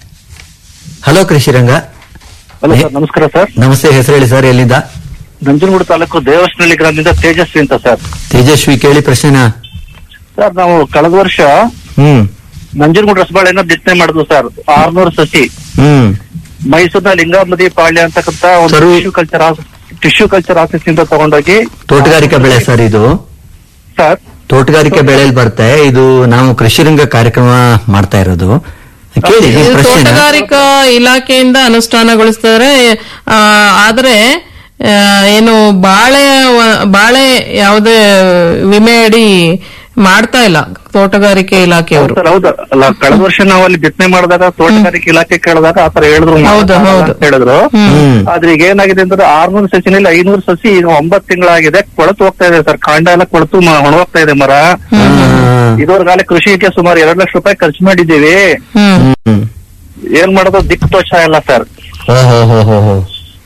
ಹಲೋ ಕೃಷಿರಂಗ ಹಲೋ ಸರ್ ನಮಸ್ಕಾರ ಸರ್ ನಮಸ್ತೆ ಹೆಸರು ಹೇಳಿ ಸರ್ ಎಲ್ಲಿಂದ ನಂಜನಗೂಡು ತಾಲೂಕು ದೇವಸ್ಥನಹಳ್ಳಿ ಗ್ರಾಮದಿಂದ ತೇಜಸ್ವಿ ಅಂತ ಸರ್ ತೇಜಸ್ವಿ ಕೇಳಿ ಪ್ರಶ್ನೆನ ಸರ್ ನಾವು ಕಳೆದ ವರ್ಷ ಹ್ಮ್ ನಂಜನಗೂಡು ರಸಬಾಳೆನ ಬಿತ್ತನೆ ಮಾಡಿದ್ವು ಸರ್ ಆರ್ನೂರು ಸಸಿ ಹ್ಮ್ ಮೈಸೂರಿನ ಲಿಂಗಾಮದಿ ಪಾಳ್ಯ ಅಂತಕ್ಕಂತ ಒಂದು ಸರು- tissue culture tissue culture office ಇಂದ ತಗೊಂಡೋಗಿ ತೋಟಗಾರಿಕಾ ಬೆಳೆ ಸರ್ ಇದು ಸರ್ ತೋಟಗಾರಿಕೆ ಬೆಳೆಯಲ್ಲಿ ಬರುತ್ತೆ ಇದು ನಾವು ಕೃಷಿರಂಗ ಕಾರ್ಯಕ್ರಮ ಮಾಡ್ತಾ ಇರೋದು ಕೇಳಿ ನಿಮ್ ಇದು ಪ್ರಶ್ನೆನ ತೋಟಗಾರಿಕಾ ಇಲಾಖೆಯಿಂದ ಅನುಷ್ಠಾನಗೊಳಿಸ್ತಾರೆ ಆ, ಆದ್ರೆ ಆ, ಏನು ಬಾಳೆ ವ- ಬಾಳೆ ಯಾವುದೇ ವಿಮೆ ಅಡಿ ಮಾಡ್ತಾ ಇಲ್ಲ ತೋಟಗಾರಿಕೆ ಇಲಾಖೆಯವರು ಸರ್ ಹೌದು ಅಲ್ಲ ಕಳೆದ ವರ್ಷ ನಾವು ಅಲ್ಲಿ ಬಿತ್ತನೆ ಮಾಡಿದಾಗ ತೋಟಗಾರಿಕೆ ಇಲಾಖೆ ಕೇಳಿದಾಗ ಆತರ ಹೇಳಿದ್ರು ಹೌದು, ಮಾಡಕ್ಕಾಗಲ್ಲ ಹೌದು. ಅಂತ ಹೇಳಿದ್ರು ಹ್ಮ್ ಆದ್ರೆ ಈಗ ಏನಾಗಿದೆ ಅಂದ್ರೆ ಆರ್ನೂರು ಸಸಿನಲ್ಲಿ ಐನೂರು ಸಸಿ ಈಗ ಒಂಬತ್ತು ತಿಂಗಳಾಗಿದೆ ಕೊಳತು ಹೋಗ್ತಾ ಇದೆ ಸರ್ ಕಾಂಡ ಎಲ್ಲ ಕೊಳತು ಮ- ಒಣಗೋಗ್ತಾ ಇದೆ ಮರ ಇದುವರೆಗಾಲ ಕೃಷಿಗೆ ಸುಮಾರು ಎರಡು ಲಕ್ಷ ರೂಪಾಯಿ ಖರ್ಚು ಮಾಡಿದ್ದೀವಿ ಹ್ಮ್ ಹ್ಮ್ ಏನ್ ಮಾಡೋದು ದಿಕ್ಕು ತೋಚ ಇಲ್ಲ ಸರ್ ಹೋ ಹೋ ಹೋ ಹೋ ಹೋ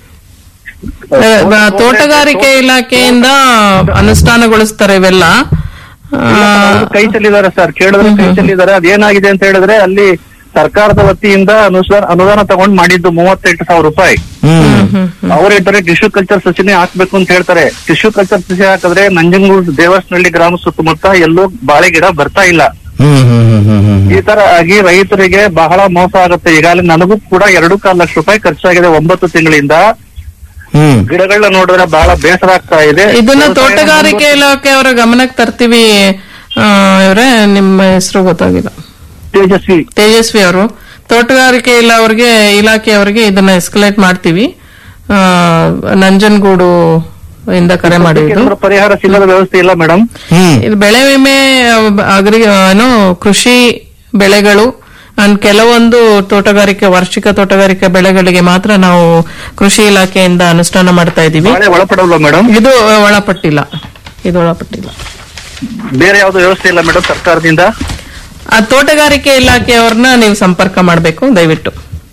ಆ, ಬ- ತೋಟಗಾರಿಕೆ ಇಲಾಖೆಯಿಂದ ಅನುಷ್ಠಾನಗೊಳಿಸ್ತಾರೆ ಇವೆಲ್ಲ ಆ, ಅವ್ರು ಕೈ ಚೆಲ್ಲಿದ್ದಾರೆ ಸರ್ ಕೇಳಿದ್ರೆ ಕೈ ಚೆಲ್ಲಿದ್ದಾರೆ ಅದೇನಾಗಿದೆ ಅಂತ ಹೇಳಿದ್ರೆ ಅಲ್ಲಿ ಸರ್ಕಾರದ ವತಿಯಿಂದ ಅನುದಾನ ಅನುದಾನ ತಗೊಂಡ್ ಮಾಡಿದ್ದು ಮೂವತ್ತೆಂಟು ಸಾವಿರ ರೂಪಾಯಿ ಹ್ಮ್ ಅವ್ರು ಹೇಳ್ತಾರೆ ಟಿಶ್ಯೂ ಕಲ್ಚರ್ ಸಸಿನೇ ಹಾಕ್ಬೇಕು ಅಂತ ಹೇಳ್ತಾರೆ ಟಿಶ್ಯೂ ಕಲ್ಚರ್ ಸಸಿ ಹಾಕಿದ್ರೆ ನಂಜನಗೂಡು ದೇವಸ್ಥನಹಳ್ಳಿ ಗ್ರಾಮ ಸುತ್ತಮುತ್ತ ಎಲ್ಲೂ ಬಾಳೆ ಗಿಡ ಬರ್ತಾ ಇಲ್ಲ ಹ್ಮ್ ಹ್ಮ್ ಹ್ಮ್ ಹ್ಮ್ ಹ್ಮ್ ಈ ತರ ಆಗಿ ರೈತರಿಗೆ ಬಹಳ ಮೋಸ ಆಗುತ್ತೆ ಈಗಾಗಲೇ ನನಗೂ ಕೂಡ ಎರಡು ಕಾಲು ಲಕ್ಷ ರೂಪಾಯಿ ಖರ್ಚಾಗಿದೆ ಒಂಬತ್ತು ತಿಂಗಳಿಂದ ಹ್ಮ್ ಗಿಡಗಳನ್ನ ನೋಡಿದ್ರೆ ಬಹಳ ಬೇಸರ ಆಗ್ತಾ ಇದೆ ಇದನ್ನ ತೋಟಗಾರಿಕೆ ಇಲಾಖೆಯವರ ಗಮನಕ್ಕೆ ತರ್ತೀವಿ ಆ, ಇವ್ರೆ ನಿಮ್ಮ ಹೆಸರು ಗೊತ್ತಾಗಿಲ್ಲ ತೇಜಸ್ವಿ ತೇಜಸ್ವಿ ಅವರು ತೋಟಗಾರಿಕೆ ಇಲ್ಲ ಅವ್ರಿಗೆ ಇಲಾಖೆಯವರಿಗೆ ಇದನ್ನ ಎಸ್ಕಲೇಟ್ ಮಾಡ್ತೀವಿ ಆ, ನಂಜನಗೂಡು ಇಂದ ಕರೆ ಮಾಡಿದ್ದು ಏನಾದ್ರು ಪರಿಹಾರ ಸಿಗದ ವ್ಯವಸ್ಥೆ ಇಲ್ಲ ಮೇಡಮ್ ಹ್ಮ್ ಇದು ಬೆಳೆ ವಿಮೆ ಅಗ್ರಿ ಏನು ಕೃಷಿ ಬೆಳೆಗಳು ಅಂಡ್ ಕೆಲವೊಂದು ತೋಟಗಾರಿಕೆ ವಾರ್ಷಿಕ ತೋಟಗಾರಿಕೆ ಬೆಳೆಗಳಿಗೆ ಮಾತ್ರ ನಾವು ಕೃಷಿ ಇಲಾಖೆಯಿಂದ ಅನುಷ್ಠಾನ ಮಾಡ್ತಾ ಇದ್ದೀವಿ ಬಾಳೆ ಒಳಪಡಲ್ವಾ ಮೇಡಮ್ ಇದು ಒಳಪಟ್ಟಿಲ್ಲ ಇದು ಒಳಪಟ್ಟಿಲ್ಲ ಬೇರೆ ಯಾವ್ದು ವ್ಯವಸ್ಥೆ ಇಲ್ಲ ಮೇಡಮ್ ಸರ್ಕಾರದಿಂದ ಆ ತೋಟಗಾರಿಕೆ ಇಲಾಖೆಯವ್ರನ್ನ ನೀವು ಸಂಪರ್ಕ ಮಾಡಬೇಕು ದಯವಿಟ್ಟು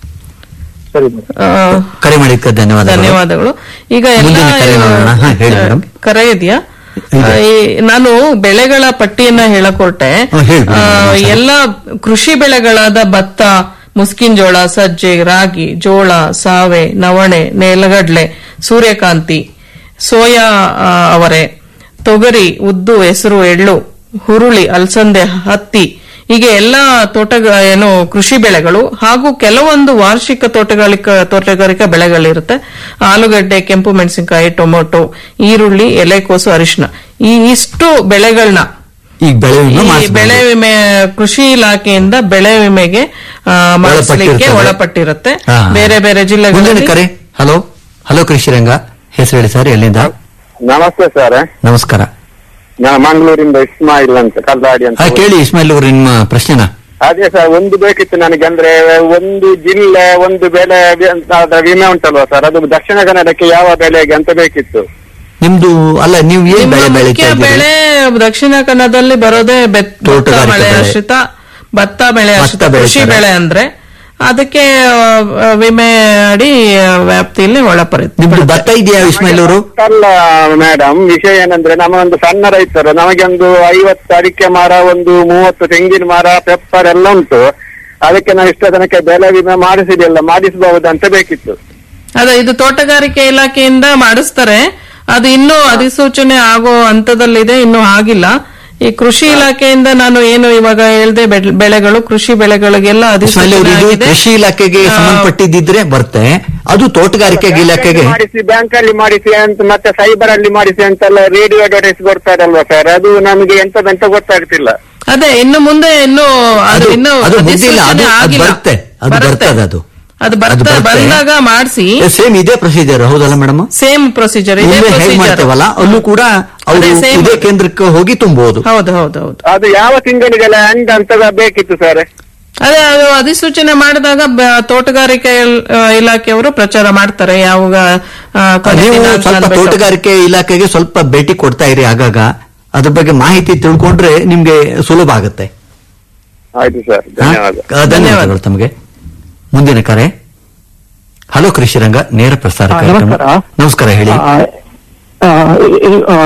ಸರಿ ಮೇಡಮ್ ಆ, ಕರೆ ಮಾಡಿದ್ದಕ್ಕೆ ಧನ್ಯವಾದಗಳು ಧನ್ಯವಾದಗಳು ಈಗ ಎಲ್ಲ ಮುಂದಿನ ಕರೆ ನೋಡೋಣ. ಹಾ, ಹೇಳಿ ಮೇಡಮ್. ಕರೆ ಇದೆಯಾ ಇದೆ. ಆ, ಈ- ನಾನು ಬೆಳೆಗಳ ಪಟ್ಟಿಯನ್ನ ಹೇಳಕ್ ಹೊರಟೆ ಹಾ, ಹೇಳಿ ಆ, ಮೇಡಮ್. ಎಲ್ಲ ಕೃಷಿ ಬೆಳೆಗಳಾದ ಭತ್ತ ಮುಸ್ಕಿನ್ ಜೋಳ ಸಜ್ಜೆ ರಾಗಿ ಜೋಳ ಸಾವೆ ನವಣೆ ನೆಲಗಡ್ಲೆ ಸೂರ್ಯಕಾಂತಿ ಸೋಯಾ ಆ, ಅವರೆ ತೊಗರಿ ಉದ್ದು ಹೆಸರು ಎಳ್ಳು ಹುರುಳಿ ಅಲಸಂದೆ ಹತ್ತಿ ಹೀಗೆ ಎಲ್ಲ ತೋಟ ಏನು ಕೃಷಿ ಬೆಳೆಗಳು ಹಾಗೂ ಕೆಲವೊಂದು ವಾರ್ಷಿಕ ತೋಟಗಾರಿಕಾ ತೋಟಗಾರಿಕಾ ಬೆಳೆಗಳಿರುತ್ತೆ ಆಲೂಗಡ್ಡೆ ಕೆಂಪು ಮೆಣಸಿನಕಾಯಿ ಟೊಮೊಟೊ ಈರುಳ್ಳಿ ಎಲೆಕೋಸು ಅರಿಶಿನ ಈ ಇಷ್ಟು ಬೆಳೆಗಳನ್ನ ಈಗ ಬೆಳೆ ವಿಮೆ ಈ ಮಾಡಿಸ್ಬೋದು. ಬೆಳೆ ವಿಮೆ ಕೃಷಿ ಇಲಾಖೆಯಿಂದ ಬೆಳೆ ವಿಮೆಗೆ ಆ, ಮಾಡಿಸ್ಲಿಕ್ಕೆ ಒಳಪಟ್ಟಿರ್ತದೆ. ಒಳಪಟ್ಟಿರುತ್ತೆ ಹಾ. ಬೇರೆ ಬೇರೆ ಮುಂದಿನ ಜಿಲ್ಲೆಗಳಲ್ಲಿ ಕರೆ ಹಲೋ ಹಲೋ ಕೃಷಿರಂಗ ಹೆಸರು ಹೇಳಿ ಸರ್ ಎಲ್ಲಿಂದ ನಮಸ್ತೆ ಸರ್ ನಮಸ್ಕಾರ ನಾನು ಮಂಗಳೂರಿಂದ ಇಸ್ಮಾಯಿಲ್ ಅಂತ ಕಲ್ಲಾಡಿ ಅಂತ ಹಾ ಕೇಳಿ ಇಸ್ಮಾಯಿಲ್ ಅವರು ನಿಮ್ಮ ಪ್ರಶ್ನೆನ ಅದೇ ಸರ್ ಒಂದು ಬೇಕಿತ್ತು ನನಗೆ ಅಂದ್ರೆ ಒಂದು ಜಿಲ್ಲೆ ಒಂದು ಬೆಳೆ ವಿ- ಅಂತ ಅದ್ರ ವಿಮೆ ಉಂಟಲ್ವಾ ಸರ್ ಅದು ದಕ್ಷಿಣ ಕನ್ನಡಕ್ಕೆ ಯಾವ ಬೆಳೆಗೆ ಅಂತ ಬೇಕಿತ್ತು ನಿಮ್ದು ಅಲ್ಲ ನೀವು ಏನ್ ನಿಮ್ಮ ಬೆಳೆ ಮುಖ್ಯ ಬೆಳೀತಾ ಇದ್ದೀರಿ ಬೆಳೆ ದಕ್ಷಿಣ ಕನ್ನಡದಲ್ಲಿ ಬರೋದೇ ಬೆತ್- ಭತ್ತ ತೋಟಗಾರಿಕೆ ಮಳೆ ಬೆಳೆ. ಆಶ್ರಿತ ಭತ್ತ ಬೆಳೆ ಆಶ್ರಿತ ಭತ್ತ ಕೃಷಿ ಬೆಳೀತಾರೆ. ಬೆಳೆ ಅಂದ್ರೆ ಅದಕ್ಕೆ ಆ, ವಿಮೆ ಅಡಿ ವ್ಯಾಪ್ತಿಯಲ್ಲಿ ಒಳಪಡುತ್ತೆ ನಿಮ್ದು ಭತ್ತ ಇದೆಯಾ ಇಸ್ಮಾಯಿಲ್ ಅವರು ಅಲ್ಲ ಮೇಡಮ್ ವಿಷಯ ಏನಂದ್ರೆ ನಮ್ಮ ಒಂದು ಸಣ್ಣ ರೈತರು ನಮಗೆ ಒಂದು ಐವತ್ತು ಅಡಿಕೆ ಮರ ಒಂದು ಮೂವತ್ತು ತೆಂಗಿನ ಮರ ಪೆಪ್ಪರ್ ಎಲ್ಲ ಉಂಟು ಅದಕ್ಕೆ ನಾವು ಇಷ್ಟ ತನಕ ಬೆಳೆ ವಿಮೆ ಮಾಡಿಸಿದಿಲ್ಲ ಮಾಡಿಸಬಹುದಂತ ಬೇಕಿತ್ತು ಅದೇ ಇದು ತೋಟಗಾರಿಕೆ ಇಲಾಖೆಯಿಂದ ಮಾಡಿಸ್ತಾರೆ ಅದು ಇನ್ನೂ ಅಧಿಸೂಚನೆ ಆಗೋ ಹಂತದಲ್ಲಿದೆ ಇನ್ನೂ ಆಗಿಲ್ಲ ಈ ಕೃಷಿ ಇಲಾಖೆಯಿಂದ ನಾನು ಏನು ಇವಾಗ ಹೇಳ್ದೆ ಬೆಳ್- ಬೆಳೆಗಳು ಕೃಷಿ ಬೆಳೆಗಳಿಗೆಲ್ಲ ಇಸ್ಮಾಯಿಲ್ ಅವ್ರು ಅಧಿಸೂಚನೆ ಇದು ಆಗಿದೆ ಕೃಷಿ ಇಲಾಖೆಗೆ ಆ, ಸಂಬಂಧಪಟ್ಟಿದ್ದಿದ್ರೆ ಬರುತ್ತೆ ಅದು ತೋಟಗಾರಿಕೆ ಇಲಾಖೆಗೆ ಮಾಡಿಸಿ ಬ್ಯಾಂಕ್ ಅಲ್ಲಿ ಮಾಡಿಸಿ ಅಂತ ಮತ್ತೆ ಸೈಬರ್ ಅಲ್ಲಿ ಮಾಡಿಸಿ ಅಂತೆಲ್ಲ ರೇಡಿಯೋ ಅಡ್ವರ್ಟೈಸ್ ಕೊಡ್ತಾರಲ್ವಾ ಸರ್ ಅದು ನಮಗೆ ಎಂತದಂತ ಗೊತ್ತಾಗ್ತಿಲ್ಲ ಅದೇ ಇನ್ನು ಮುಂದೆ ಇನ್ನು ಅದು ಅದು- ಇನ್ನು ಅದು ಮುಗ್ದಿಲ್ಲ, ಅದು- ಅಧಿಸೂಚನೆ ಅದು ಆಗಿಲ್ಲ ಬರುತ್ತೆ, ಅದು ಬರ್ತದೆ ಅದು. ಅದು ಅದು ಬರ್ತಾ ಬರುತ್ತೆ. ಬಂದಾಗ ಮಾಡಿಸಿ ಸೇಮ್ ಇದೇ ಪ್ರೊಸೀಜರ್ ಹೌದಲ್ಲ ಮೇಡಮ್ ಸೇಮ್ ಪ್ರೊಸೀಜರ್ ಇದೇ ಹೇಗೆ ಪ್ರೊಸೀಜರ್ ಮಾಡ್ತೇವಲ್ಲ ಅಲ್ಲೂ ಕೂಡ ಅವರು ಅದೇ same. ಇದೇ ಕೇಂದ್ರಕ್ಕೆ ಹೋಗಿ ತುಂಬಬಹುದು ಹೌದು ಹೌದು ಹೌದು ಅದು ಯಾವ ತಿಂಗಳಿಗೆಲ್ಲ ಎಂಡ್ ಅಂತ ಬೇಕಿತ್ತು ಸರ್ ಅದೇ ಅದು ಅಧಿಸೂಚನೆ ಮಾಡಿದಾಗ ಬ- ತೋಟಗಾರಿಕೆ ಇಲ್- ಆ, ಇಲಾಖೆಯವರು ಪ್ರಚಾರ ಮಾಡ್ತಾರೆ ಯಾವಾಗ ಆ, ಕೊನೆ ನೀವು ದಿನಾಂಕ ಸ್ವಲ್ಪ ಅನ್ಬಿಟ್ಟು. ತೋಟಗಾರಿಕೆ ಇಲಾಖೆಗೆ ಸ್ವಲ್ಪ ಭೇಟಿ ಕೊಡ್ತಾ ಇರಿ ಆಗಾಗ ಅದ್ರ ಬಗ್ಗೆ ಮಾಹಿತಿ ತಿಳ್ಕೊಂಡ್ರೆ ನಿಮ್ಗೆ ಸುಲಭ ಆಗುತ್ತೆ ಆಯ್ತು ಸರ್ ಹಾ? ಧನ್ಯವಾದ ಆ, ಧನ್ಯವಾದಗಳು ತಮಗೆ ಮುಂದಿನ ಕರೆ ಹಲೋ ಕೃಷಿರಂಗ ನೇರ ಪ್ರಸಾರ ಆ, ಕಾರ್ಯಕ್ರಮ ನಮಸ್ಕಾರ. ನಮಸ್ಕಾರ ಹೇಳಿ ಆ, ಆ, ಇ- ಆ,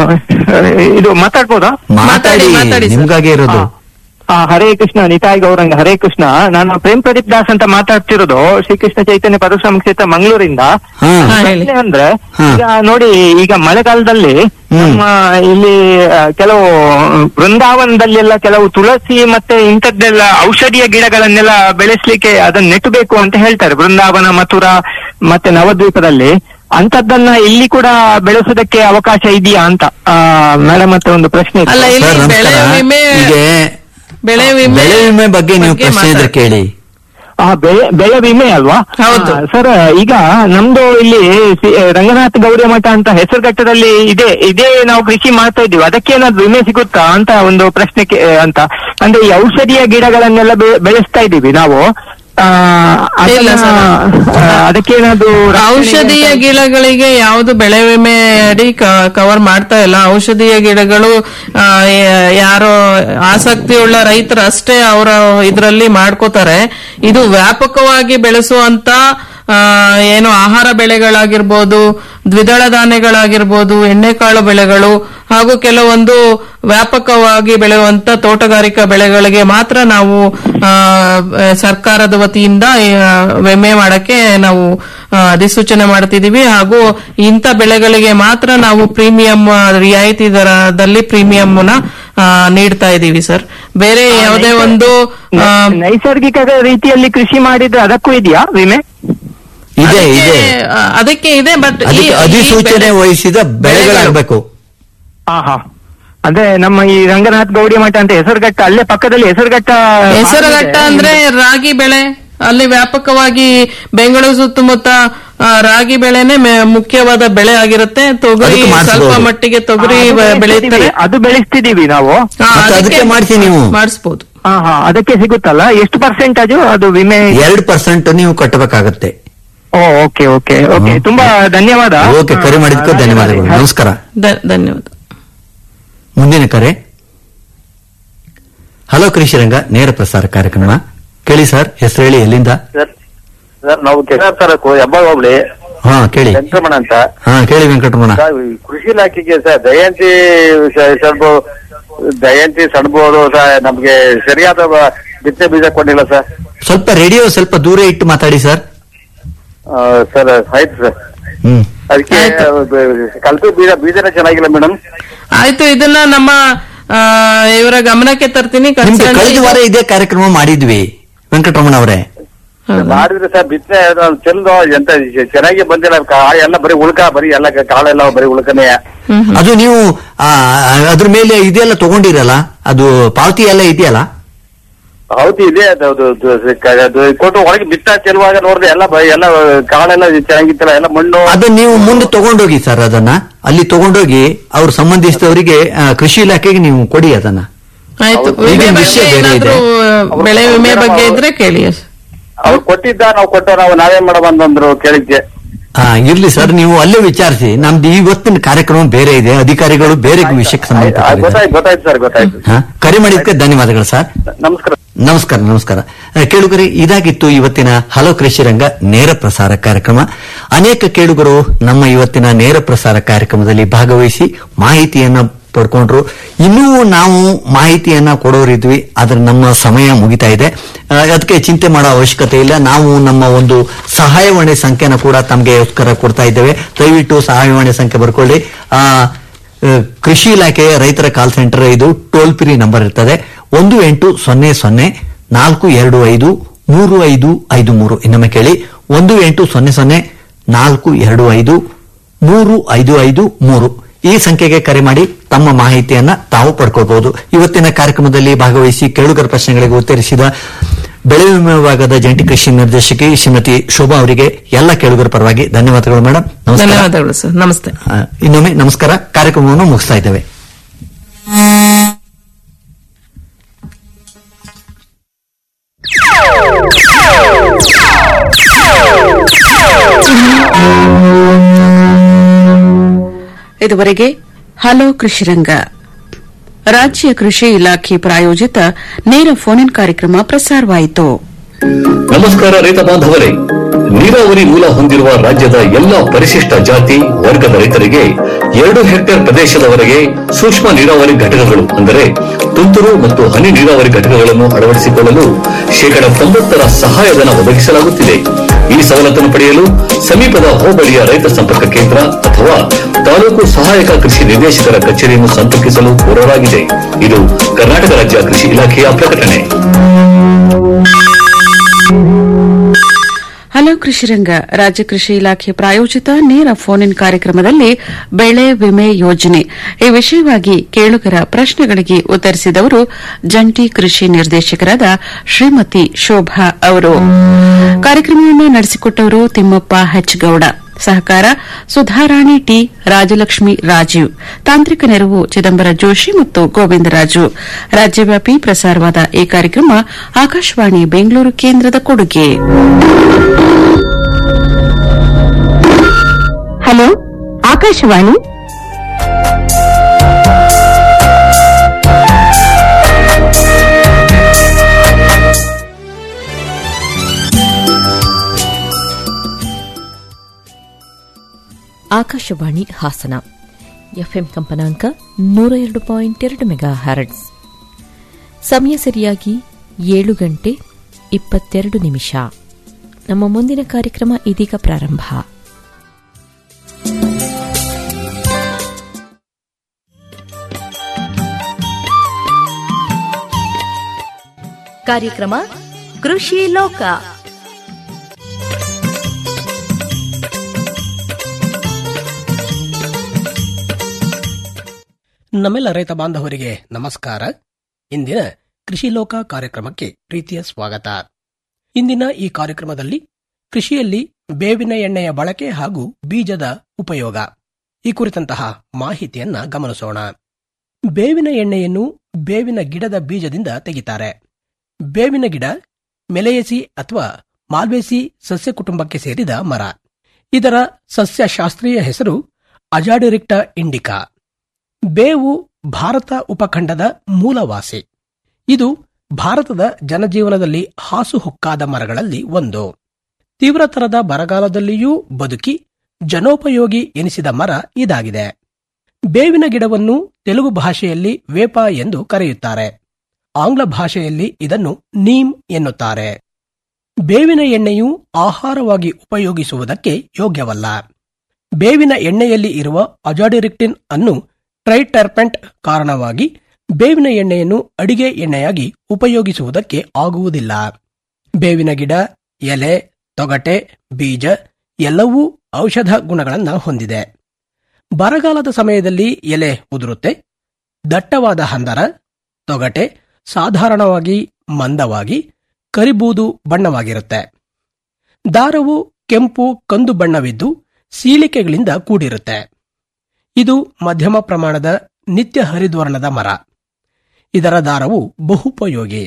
ಇದು ಮಾತಾಡ್ಬೋದಾ ಮಾತಾಡಿ ಮಾತಾಡಿ ಸರ್. ನಿಮ್ಗಾಗೆ ಇರೋದು ಆ, ಹರೇ ಕೃಷ್ಣ ನಿತಾಯ್ ಗೌರಂಗ ಹರೇ ಕೃಷ್ಣ ನಾನು ಪ್ರೇಮ್ ಪ್ರದೀಪ್ ದಾಸ್ ಅಂತ ಮಾತಾಡ್ತಿರೋದು ಶ್ರೀಕೃಷ್ಣ ಚೈತನ್ಯ ಪರಶುರಾಮ ಕ್ಷೇತ್ರ ಮಂಗಳೂರಿಂದ ಹಾ ಹಾ, ಹೇಳಿ. ಪ್ರಶ್ನೆ ಅಂದ್ರೆ ಹಾ. ಈಗ ನೋಡಿ ಈಗ ಮಳೆಗಾಲದಲ್ಲಿ ಹ್ಮ್. ನಮ್ಮ ಇಲ್ಲಿ ಆ, ಕೆಲವು ಬೃಂದಾವನದಲ್ಲಿ ಎಲ್ಲ ಕೆಲವು ತುಳಸಿ ಮತ್ತೆ ಇಂಥದ್ದೆಲ್ಲ ಔಷಧೀಯ ಗಿಡಗಳನ್ನೆಲ್ಲ ಬೆಳೆಸ್ಲಿಕ್ಕೆ ಅದನ್ನ ನೆಟ್ಟಬೇಕು ಅಂತ ಹೇಳ್ತಾರೆ ಬೃಂದಾವನ ಮಥುರಾ ಮತ್ತೆ ನವದ್ವೀಪದಲ್ಲಿ ಅಂತದ್ದನ್ನ ಇಲ್ಲಿ ಕೂಡ ಬೆಳೆಸೋದಕ್ಕೆ ಅವಕಾಶ ಇದೆಯಾ ಅಂತ ಮೇಡಮ್ ಹತ್ರ ಒಂದು ಪ್ರಶ್ನೆ ಇತ್ತು. ಅಲ್ಲ ಇಲ್ಲಿ ಸರ್ ಬೆಳೆ ನಮಸ್ಕಾರ ವಿಮೆ ಈಗ ಬೆಳೆ ವಿಮೆ ಬೆಳೆ ವಿಮೆ ಬಗ್ಗೆ ನೀವು ಬಗ್ಗೆ ಪ್ರಶ್ನೆ ಇದ್ರೆ ಮಾತಾಡಿ. ಕೇಳಿ ಆ ಬೆಳೆ ಬೆಳೆ ವಿಮೆ ಅಲ್ವಾ ಹೌದು. ಆ, ಸರ್ ಈಗ ನಮ್ದು ಇಲ್ಲಿ ಸಿ- ರಂಗನಾಥ ಗೌರಿ ಮಠ ಅಂತ ಹೆಸರುಘಟ್ಟದಲ್ಲಿ ಇದೆ ಇದೇ ನಾವು ಕೃಷಿ ಮಾಡ್ತಾ ಇದ್ದೀವಿ ಅದಕ್ಕೇನಾದ್ರು ವಿಮೆ ಸಿಗುತ್ತಾ ಅಂತ ಒಂದು ಪ್ರಶ್ನೆ ಕೇ- ಅಂತ ಅಂದ್ರೆ ಈ ಔಷಧೀಯ ಗಿಡಗಳನ್ನೆಲ್ಲ ಬೆ- ಬೆಳೆಸ್ತಾ ಇದ್ದೀವಿ ನಾವು ಆ, ಇಲ್ಲ ಅದನ್ನ, ಸರ್. ಆ, ಅದಕ್ಕೇನಾದ್ರು ರಕ್ಷಣೆಗೆ ಔಷಧೀಯ ಅಂತ- ಗಿಡಗಳಿಗೆ ಯಾವುದು ಬೆಳೆ ವಿಮೆ ಅಡಿ ಕವರ್ ಮಾಡ್ತಾ ಇಲ್ಲ ಔಷಧೀಯ ಗಿಡಗಳು ಆ, ಯ- ಯಾರೋ ಆಸಕ್ತಿಯುಳ್ಳ ರೈತರು ಅಷ್ಟೇ ಅವರ ಇದರಲ್ಲಿ ಮಾಡ್ಕೋತಾರೆ ಇದು ವ್ಯಾಪಕವಾಗಿ ಬೆಳೆಸುವಂತ ಆ, ಏನು ಆಹಾರ ಬೆಳೆಗಳಾಗಿರ್ಬೋದು ದ್ವಿದಳ ಧಾನ್ಯಗಳಾಗಿರ್ಬೋದು ಎಣ್ಣೆಕಾಳು ಬೆಳೆಗಳು ಹಾಗೂ ಕೆಲವೊಂದು ವ್ಯಾಪಕವಾಗಿ ಬೆಳೆಯುವಂತ ತೋಟಗಾರಿಕಾ ಬೆಳೆಗಳಿಗೆ ಮಾತ್ರ ನಾವು ಆ, ಸರ್ಕಾರದ ವತಿಯಿಂದ ಆ, ವಿಮೆ ಮಾಡಕ್ಕೆ ನಾವು ಆ, ಅಧಿಸೂಚನೆ ಮಾಡ್ತಿದೀವಿ ಹಾಗೂ ಇಂಥ ಬೆಳೆಗಳಿಗೆ ಮಾತ್ರ ನಾವು ಪ್ರೀಮಿಯಂ ರಿಯಾಯಿತಿ ದರದಲ್ಲಿ ಪ್ರೀಮಿಯಂನ ನೀಡ್ತಾ ಇದ್ದೀವಿ ಸರ್ ಬೇರೆ ಯಾವುದೇ ಒಂದು ಆ, ನೈ- ನೈಸರ್ಗಿಕ ರೀತಿಯಲ್ಲಿ ಕೃಷಿ ಮಾಡಿದ್ರೆ ಅದಕ್ಕೂ ಇದೆಯಾ ವಿಮೆ ಇದೆ ಅದಕ್ಕೆ- ಇದೆ ಆ, ಅದಕ್ಕೆ ಇದೆ ಬಟ್ ಅದಕ್ಕೆ ಅಧಿಸೂಚನೆ ವಹಿಸಿದ ಬೆಳೆಗಳಾಗಬೇಕು ಹಾ ಹಾ ಅಂದ್ರೆ ನಮ್ಮ ಈ ರಂಗನಾಥ್ ಗೌಡಿ ಮಠ ಅಂತ ಹೆಸರುಘಟ್ಟ ಅಲ್ಲೇ ಪಕ್ಕದಲ್ಲಿ ಹೆಸರುಘಟ್ಟ ಹೆಸರುಘಟ್ಟ ಅಂದ್ರೆ ರಾಗಿ ಬೆಳೆ ಅಲ್ಲಿ ವ್ಯಾಪಕವಾಗಿ ಬೆಂಗಳೂರು ಸುತ್ತಮುತ್ತ ಆ, ರಾಗಿ ಬೆಳೆನೆ ಮೆ- ಮುಖ್ಯವಾದ ಬೆಳೆ ಆಗಿರುತ್ತೆ ತೊಗರಿ ಅದಕ್ಕೆ ಮಾಡಿಸ್ಬೋದು. ಸ್ವಲ್ಪ ಮಟ್ಟಿಗೆ ತೊಗರಿ ಅದು ಬೆ- ಬೆಳೆಸ್ತಿದೀವಿ. ಬೆಳೀತಾರೆ ಅದು ಬೆಳೆಸ್ತಿದೀವಿ ನಾವು ಆ, ಮತ್ತೆ ಅದಕ್ಕೆ ಮಾಡ್ಸಿ ನೀವು. ಮಾಡಿಸ್ಬೋದು ಹಾ ಹಾ ಅದಕ್ಕೆ ಸಿಗುತ್ತಲ್ಲ ಎಷ್ಟು ಪರ್ಸೆಂಟೇಜ್ ಅದು ವಿಮೆ ಎರಡು ಪರ್ಸೆಂಟ್ ನೀವು ಕಟ್ಟಬೇಕಾಗತ್ತೆ oh okay okay okay hmm. ತುಂಬಾ ಧನ್ಯವಾದ ಓಕೆ ಕರೆ ಮಾಡಿದ್ದಕ್ಕೂ ಧನ್ಯವಾದಗಳು ನಮಸ್ಕಾರ ಧ- ಧನ್ಯವಾದ ಮುಂದಿನ ಕರೆ ಹಲೋ ಕೃಷಿರಂಗ ನೇರ ಪ್ರಸಾರ ಕಾರ್ಯಕ್ರಮ ಕೇಳಿ ಸರ್ ಹೆಸರು ಹೇಳಿ ಎಲ್ಲಿಂದ ಸರ್ ಸರ್ ನಾವು ಕೆನಾರ್ ತಾಲೂಕು ಹೆಬ್ಬಾಳ್ ಹೋಬಳಿ ಹಾ ಕೇಳಿ ವೆಂಕಟರಮಣ ಅಂತ ಹಾ ಕೇಳಿ ವೆಂಕಟರಮಣ ಸರ್, ಈ ಕೃಷಿ ಇಲಾಖೆಗೆ ಸರ್ ದಯಾಂತಿ ಸ- ಸ್ವಲ್ಪ ದಯಾಂತಿ ಸಣ್ಬೋದು ಸರ್ ನಮ್ಗೆ ಸರಿಯಾದ ಬ- ಬಿತ್ತನೆ ಬೀಜ ಕೊಟ್ಟಿಲ್ಲ ಸರ್ ಸ್ವಲ್ಪ ರೇಡಿಯೋ ಸ್ವಲ್ಪ ದೂರ ಇಟ್ಟು ಮಾತಾಡಿ ಸರ್ ಆ, ಸರ್ ಆಯ್ತು ಸರ್ ಹ್ಮ್ ಅದಕ್ಕೆ ಆಯ್ತು. ಬ- ಕಲ್ಪೆ ಬೀಜ ಬೀಜನೇ ಚೆನ್ನಾಗಿಲ್ಲ ಮೇಡಮ್ ಆಯ್ತು ಇದನ್ನ ನಮ್ಮ ಆ, ಇವರ ಗಮನಕ್ಕೆ ತರ್ತೀನಿ ನಿಮ್ಗೆ concerned ಕಳೆದ ವಾರ ಇದು- ಇದೇ ಕಾರ್ಯಕ್ರಮ ಮಾಡಿದ್ವಿ ವೆಂಕಟರಮಣ ಅವರೇ ಹೌದಾ? ಮಾಡಿದ್ರೆ ಸರ್ ಬಿತ್ತನೆ ಚೆಲ್ದು ಎಂತ ಚೆನ್ನಾಗಿ ಬಂದಿಲ್ಲ ಕಾಳು ಎಲ್ಲ ಬರೀ ಉಳ್ಕ ಬರೀ ಎಲ್ಲ ಕಾಳೆಲ್ಲ ಬರೀ ಉಳ್ಕನೇ ಹ್ಮ್ ಹ್ಮ್. ಅದು ನೀವು ಆ, ಅದ್ರ ಮೇಲೆ ಇದೆಲ್ಲ ತಗೊಂಡಿರಲ್ಲ ಅದು ಪಾವತಿ ಎಲ್ಲ ಇದೆಯಲ್ಲ ಹೌದು ಇದೆ ಅದು ಅದು- ಅದು- ಕ- ಅದು ಕೊಟ್ಟು ಒಳಗೆ ಬಿತ್ತ ಚೆಲ್ಲುವಾಗ ನೋಡಿದ್ರೆ ಎಲ್ಲ ಬ- ಎಲ್ಲ ಕಾಳೆಲ್ಲ ಚೆನ್ನಾಗಿತ್ತಲ್ಲ ಎಲ್ಲ ಮಣ್ಣು ಅದನ್ನ ನೀವು ಮುಂದೆ ತಗೊಂಡೋಗಿ ಸರ್ ಅದನ್ನ ಅಲ್ಲಿ ತಗೊಂಡೋಗಿ ಅವ್ರ ಸಂಬಂಧಿಸಿದವರಿಗೆ ಆ, ಕೃಷಿ ಇಲಾಖೆಗೆ ನೀವು ಕೊಡಿ ಅದನ್ನ ಆಯ್ತು ಹೌದು. ವಿಮೆ ಈಗಿನ ಬಗ್ಗೆ ವಿಷಯ ಬೇರೆ ಏನಾದ್ರೂ ಇದೆ. ಬೆಳೆ ವಿಮೆ ಅವ್ರು- ಬಗ್ಗೆ ಇದ್ರೆ ಕೇಳಿ ಅವ್ರು ಕೊಟ್ಟಿದ್ದ ನಾವು ಕೊಟ್ಟು ನಾವು ನಾವೇ ಮಾಡಬಂದಂದ್ರು ಕೇಳಿದ್ದೆ ಆ, ಇರ್ಲಿ ಸರ್ ನೀವು ಅಲ್ಲೇ ವಿಚಾರಿಸಿ ನಮ್ದು ಇವತ್ತಿನ ಕಾರ್ಯಕ್ರಮ ಬೇರೆ ಇದೆ ಅಧಿಕಾರಿಗಳು ಬೇರೆ ವಿಷಯಕ್ಕೆ ಆಯ್ತು, ಆಯ್ತು, ಸಂಬಂಧಪಟ್ಟಿದ್ದಾರೆ ಗೊತ್ತಾಯ್ತು ಗೊತ್ತಾಯ್ತು ಸರ್ ಗೊತ್ತಾಯ್ತು ಹಾ, ಕರೆ ಮಾಡಿದ್ದಕ್ಕೆ ಧನ್ಯವಾದಗಳು ಸರ್ ನಮಸ್ಕಾರ ನಮಸ್ಕಾರ ನಮಸ್ಕಾರ ಆ, ಕೇಳುಗರೆ ಇದಾಗಿತ್ತು ಇವತ್ತಿನ ಹಲೋ ಕೃಷಿ ರಂಗ ನೇರ ಪ್ರಸಾರ ಕಾರ್ಯಕ್ರಮ ಅನೇಕ ಕೇಳುಗರು ನಮ್ಮ ಇವತ್ತಿನ ನೇರ ಪ್ರಸಾರ ಕಾರ್ಯಕ್ರಮದಲ್ಲಿ ಭಾಗವಹಿಸಿ ಮಾಹಿತಿಯನ್ನ ಪಡ್ಕೊಂಡ್ರು ಇನ್ನೂ ನಾವು ಮಾಹಿತಿಯನ್ನ ಕೊಡೋರಿದ್ವಿ ಆದ್ರೆ ನಮ್ಮ ಸಮಯ ಮುಗಿತಾ ಇದೆ ಆ, ಅದಕ್ಕೆ ಚಿಂತೆ ಮಾಡೋ ಅವಶ್ಯಕತೆ ಇಲ್ಲ ನಾವು ನಮ್ಮ ಒಂದು ಸಹಾಯವಾಣಿ ಸಂಖ್ಯೆನ ಕೂಡ ತಮಗೆ ಉತ್ತರ ಕೊಡ್ತಾ ಇದ್ದೇವೆ ದಯವಿಟ್ಟು ಸಹಾಯವಾಣಿ ಸಂಖ್ಯೆ ಬರ್ಕೊಳ್ಳಿ ಆ, ಆ, ಕೃಷಿ ಇಲಾಖೆಯ ರೈತರ ಕಾಲ್ ಸೆಂಟರ್ ಇದು ಟೋಲ್ ಫ್ರೀ ನಂಬರ್ ಇರ್ತದೆ ಒಂದು ಎಂಟು ಸೊನ್ನೆ ಸೊನ್ನೆ ನಾಲ್ಕು ಎರಡು ಐದು ಮೂರು ಐದು ಐದು ಮೂರು ಇನ್ನೊಮ್ಮೆ ಕೇಳಿ ಒಂದು ಎಂಟು ಸೊನ್ನೆ ಸೊನ್ನೆ ನಾಲ್ಕು ಎರಡು ಐದು ಮೂರು ಐದು ಐದು ಮೂರು ಈ ಸಂಖ್ಯೆಗೆ ಕರೆ ಮಾಡಿ ತಮ್ಮ ಮಾಹಿತಿಯನ್ನ ತಾವು ಪಡ್ಕೋಬಹುದು ಇವತ್ತಿನ ಕಾರ್ಯಕ್ರಮದಲ್ಲಿ ಭಾಗವಹಿಸಿ ಕೇಳುಗರ ಪ್ರಶ್ನೆಗಳಿಗೆ ಉತ್ತರಿಸಿದ ಬೆಳೆ ವಿಮೆ ವಿಭಾಗದ ಜಂಟಿ ಕೃಷಿ ನಿರ್ದೇಶಕಿ ಶ್ರೀಮತಿ ಶೋಭಾ ಅವರಿಗೆ ಎಲ್ಲ ಕೇಳುಗರ ಪರವಾಗಿ ಧನ್ಯವಾದಗಳು ಮೇಡಮ್ ನಮಸ್ಕಾರ ಧನ್ಯವಾದಗಳು ಸರ್ ನಮಸ್ತೆ ಆ, ಇನ್ನೊಮ್ಮೆ ನಮಸ್ಕಾರ ಕಾರ್ಯಕ್ರಮವನ್ನು ಮುಗಿಸ್ತಾ ಇದ್ದೇವೆ ಇದುವರೆಗೆ ಹಲೋ ಕೃಷಿರಂಗ ರಾಜ್ಯ ಕೃಷಿ ಇಲಾಖೆ ಪ್ರಾಯೋಜಿತ ನೇರ ಫೋನ್ ಇನ್ ಕಾರ್ಯಕ್ರಮ ಪ್ರಸಾರವಾಯಿತು ನಮಸ್ಕಾರ ರೈತ ಬಾಂಧವರೇ ನೀರಾವರಿ ಮೂಲ ಹೊಂದಿರುವ ರಾಜ್ಯದ ಎಲ್ಲಾ ಪರಿಶಿಷ್ಟ ಜಾತಿ ವರ್ಗದ ರೈತರಿಗೆ ಎರಡು ಹೆಕ್ಟೇರ್ ಪ್ರದೇಶದವರೆಗೆ ಸೂಕ್ಷ್ಮ ನೀರಾವರಿ ಘಟಕಗಳು ಅಂದರೆ ತುಂತುರು ಮತ್ತು ಹನಿ ನೀರಾವರಿ ಘಟಕಗಳನ್ನು ಅಳವಡಿಸಿಕೊಳ್ಳಲು ಶೇಕಡ ತೊಂಬತ್ತರ ಸಹಾಯಧನ ಒದಗಿಸಲಾಗುತ್ತಿದೆ ಈ ಸವಲತ್ತನ್ನು ಪಡೆಯಲು ಸಮೀಪದ ಹೋಬಳಿಯ ರೈತ ಸಂಪರ್ಕ ಕೇಂದ್ರ ಅಥವಾ ತಾಲೂಕು ಸಹಾಯಕ ಕೃಷಿ ನಿರ್ದೇಶಕರ ಕಚೇರಿಯನ್ನು ಸಂಪರ್ಕಿಸಲು ಕೋರಲಾಗಿದೆ ಇದು ಕರ್ನಾಟಕ ರಾಜ್ಯ ಕೃಷಿ ಇಲಾಖೆಯ ಪ್ರಕಟಣೆ ಹಲೋ ಕೃಷಿರಂಗ ರಾಜ್ಯ ಕೃಷಿ ಇಲಾಖೆ ಪ್ರಾಯೋಜಿತ ನೇರ ಫೋನ್ ಇನ್ ಕಾರ್ಯಕ್ರಮದಲ್ಲಿ ಬೆಳೆ ವಿಮೆ ಯೋಜನೆ ಈ ವಿಷಯವಾಗಿ ಕೇಳುಗರ ಪ್ರಶ್ನೆಗಳಿಗೆ ಉತ್ತರಿಸಿದವರು ಜಂಟಿ ಕೃಷಿ ನಿರ್ದೇಶಕರಾದ ಶ್ರೀಮತಿ ಶೋಭಾ ಅವರು ಕಾರ್ಯಕ್ರಮವನ್ನು ನಡೆಸಿಕೊಟ್ಟವರು ತಿಮ್ಮಪ್ಪ ಹೆಚ್ಗೌಡ ಸಹಕಾರ ಸುಧಾರಾಣಿ ಟಿ ರಾಜಲಕ್ಷ್ಮಿ ರಾಜೀವ್ ತಾಂತ್ರಿಕ ನೆರವು ಚಿದಂಬರ ಜೋಶಿ ಮತ್ತು ಗೋವಿಂದರಾಜು ರಾಜ್ಯವ್ಯಾಪಿ ಪ್ರಸಾರವಾದ ಈ ಕಾರ್ಯಕ್ರಮ ಆಕಾಶವಾಣಿ ಬೆಂಗಳೂರು ಕೇಂದ್ರದ ಕೊಡುಗೆ ಹಲೋ ಆಕಾಶವಾಣಿ ಆಕಾಶವಾಣಿ ಹಾಸನ ಎಫ್ಎಂ ಕಂಪನಾಂಕ ನೂರ ಎರಡು ಪಾಯಿಂಟ್ ಎರಡು ಮೆಗಾ ಹ್ಯಾರಡ್ಸ್ ಸಮಯ ಸರಿಯಾಗಿ ಏಳು ಗಂಟೆ ಇಪ್ಪತ್ತೆರಡು ನಿಮಿಷ ನಮ್ಮ ಮುಂದಿನ ಕಾರ್ಯಕ್ರಮ ಇದೀಗ ಪ್ರಾರಂಭ ಕಾರ್ಯಕ್ರಮ ಕೃಷಿ ಲೋಕ ನಮ್ಮೆಲ್ಲ ರೈತ ಬಾಂಧವರಿಗೆ ನಮಸ್ಕಾರ ಇಂದಿನ ಕೃಷಿ ಲೋಕ ಕಾರ್ಯಕ್ರಮಕ್ಕೆ ಪ್ರೀತಿಯ ಸ್ವಾಗತ ಇಂದಿನ ಈ ಕಾರ್ಯಕ್ರಮದಲ್ಲಿ ಕೃಷಿಯಲ್ಲಿ ಬೇವಿನ ಎಣ್ಣೆಯ ಬಳಕೆ ಹಾಗೂ ಬೀಜದ ಉಪಯೋಗ ಈ ಕುರಿತಂತಹ ಮಾಹಿತಿಯನ್ನ ಗಮನಿಸೋಣ ಬೇವಿನ ಎಣ್ಣೆಯನ್ನು ಬೇವಿನ ಗಿಡದ ಬೀಜದಿಂದ ತೆಗಿತಾರೆ ಬೇವಿನ ಗಿಡ ಮೆಲೆಯಸಿ ಅಥವಾ ಮಾಲ್ವೇಸಿ ಸಸ್ಯ ಕುಟುಂಬಕ್ಕೆ ಸೇರಿದ ಮರ ಇದರ ಸಸ್ಯಶಾಸ್ತ್ರೀಯ ಹೆಸರು ಅಜಾಡಿರಿಕ್ಟ ಇಂಡಿಕಾ ಬೇವು ಭಾರತ ಉಪಖಂಡದ ಮೂಲವಾಸಿ ಇದು ಭಾರತದ ಜನಜೀವನದಲ್ಲಿ ಹಾಸುಹೊಕ್ಕಾದ ಮರಗಳಲ್ಲಿ ಒಂದು ತೀವ್ರತರದ ಬರಗಾಲದಲ್ಲಿಯೂ ಬದುಕಿ ಜನೋಪಯೋಗಿ ಎನಿಸಿದ ಮರ ಇದಾಗಿದೆ ಬೇವಿನ ಗಿಡವನ್ನು ತೆಲುಗು ಭಾಷೆಯಲ್ಲಿ ವೇಪ ಎಂದು ಕರೆಯುತ್ತಾರೆ ಆಂಗ್ಲ ಭಾಷೆಯಲ್ಲಿ ಇದನ್ನು ನೀಮ್ ಎನ್ನುತ್ತಾರೆ ಬೇವಿನ ಎಣ್ಣೆಯು ಆಹಾರವಾಗಿ ಉಪಯೋಗಿಸುವುದಕ್ಕೆ ಯೋಗ್ಯವಲ್ಲ ಬೇವಿನ ಎಣ್ಣೆಯಲ್ಲಿ ಇರುವ ಅಜಾಡಿರಿಕ್ಟಿನ್ ಅನ್ನು ಟ್ರೈಟರ್ಪೆಂಟ್ ಕಾರಣವಾಗಿ ಬೇವಿನ ಎಣ್ಣೆಯನ್ನು ಅಡಿಗೆ ಎಣ್ಣೆಯಾಗಿ ಉಪಯೋಗಿಸುವುದಕ್ಕೆ ಆಗುವುದಿಲ್ಲ ಬೇವಿನ ಗಿಡ ಎಲೆ ತೊಗಟೆ ಬೀಜ ಎಲ್ಲವೂ ಔಷಧ ಗುಣಗಳನ್ನು ಹೊಂದಿದೆ ಬರಗಾಲದ ಸಮಯದಲ್ಲಿ ಎಲೆ ಉದುರುತ್ತೆ ದಟ್ಟವಾದ ಹಂದರ ತೊಗಟೆ ಸಾಧಾರಣವಾಗಿ ಮಂದವಾಗಿ ಕರಿಬೂದು ಬಣ್ಣವಾಗಿರುತ್ತೆ ದಾರವು ಕೆಂಪು ಕಂದು ಬಣ್ಣವಿದ್ದು ಸೀಳಿಕೆಗಳಿಂದ ಕೂಡಿರುತ್ತೆ ಇದು ಮಧ್ಯಮ ಪ್ರಮಾಣದ ನಿತ್ಯ ಹರಿದ್ವರ್ಣದ ಮರ ಇದರ ದಾರವು ಬಹುಪಯೋಗಿ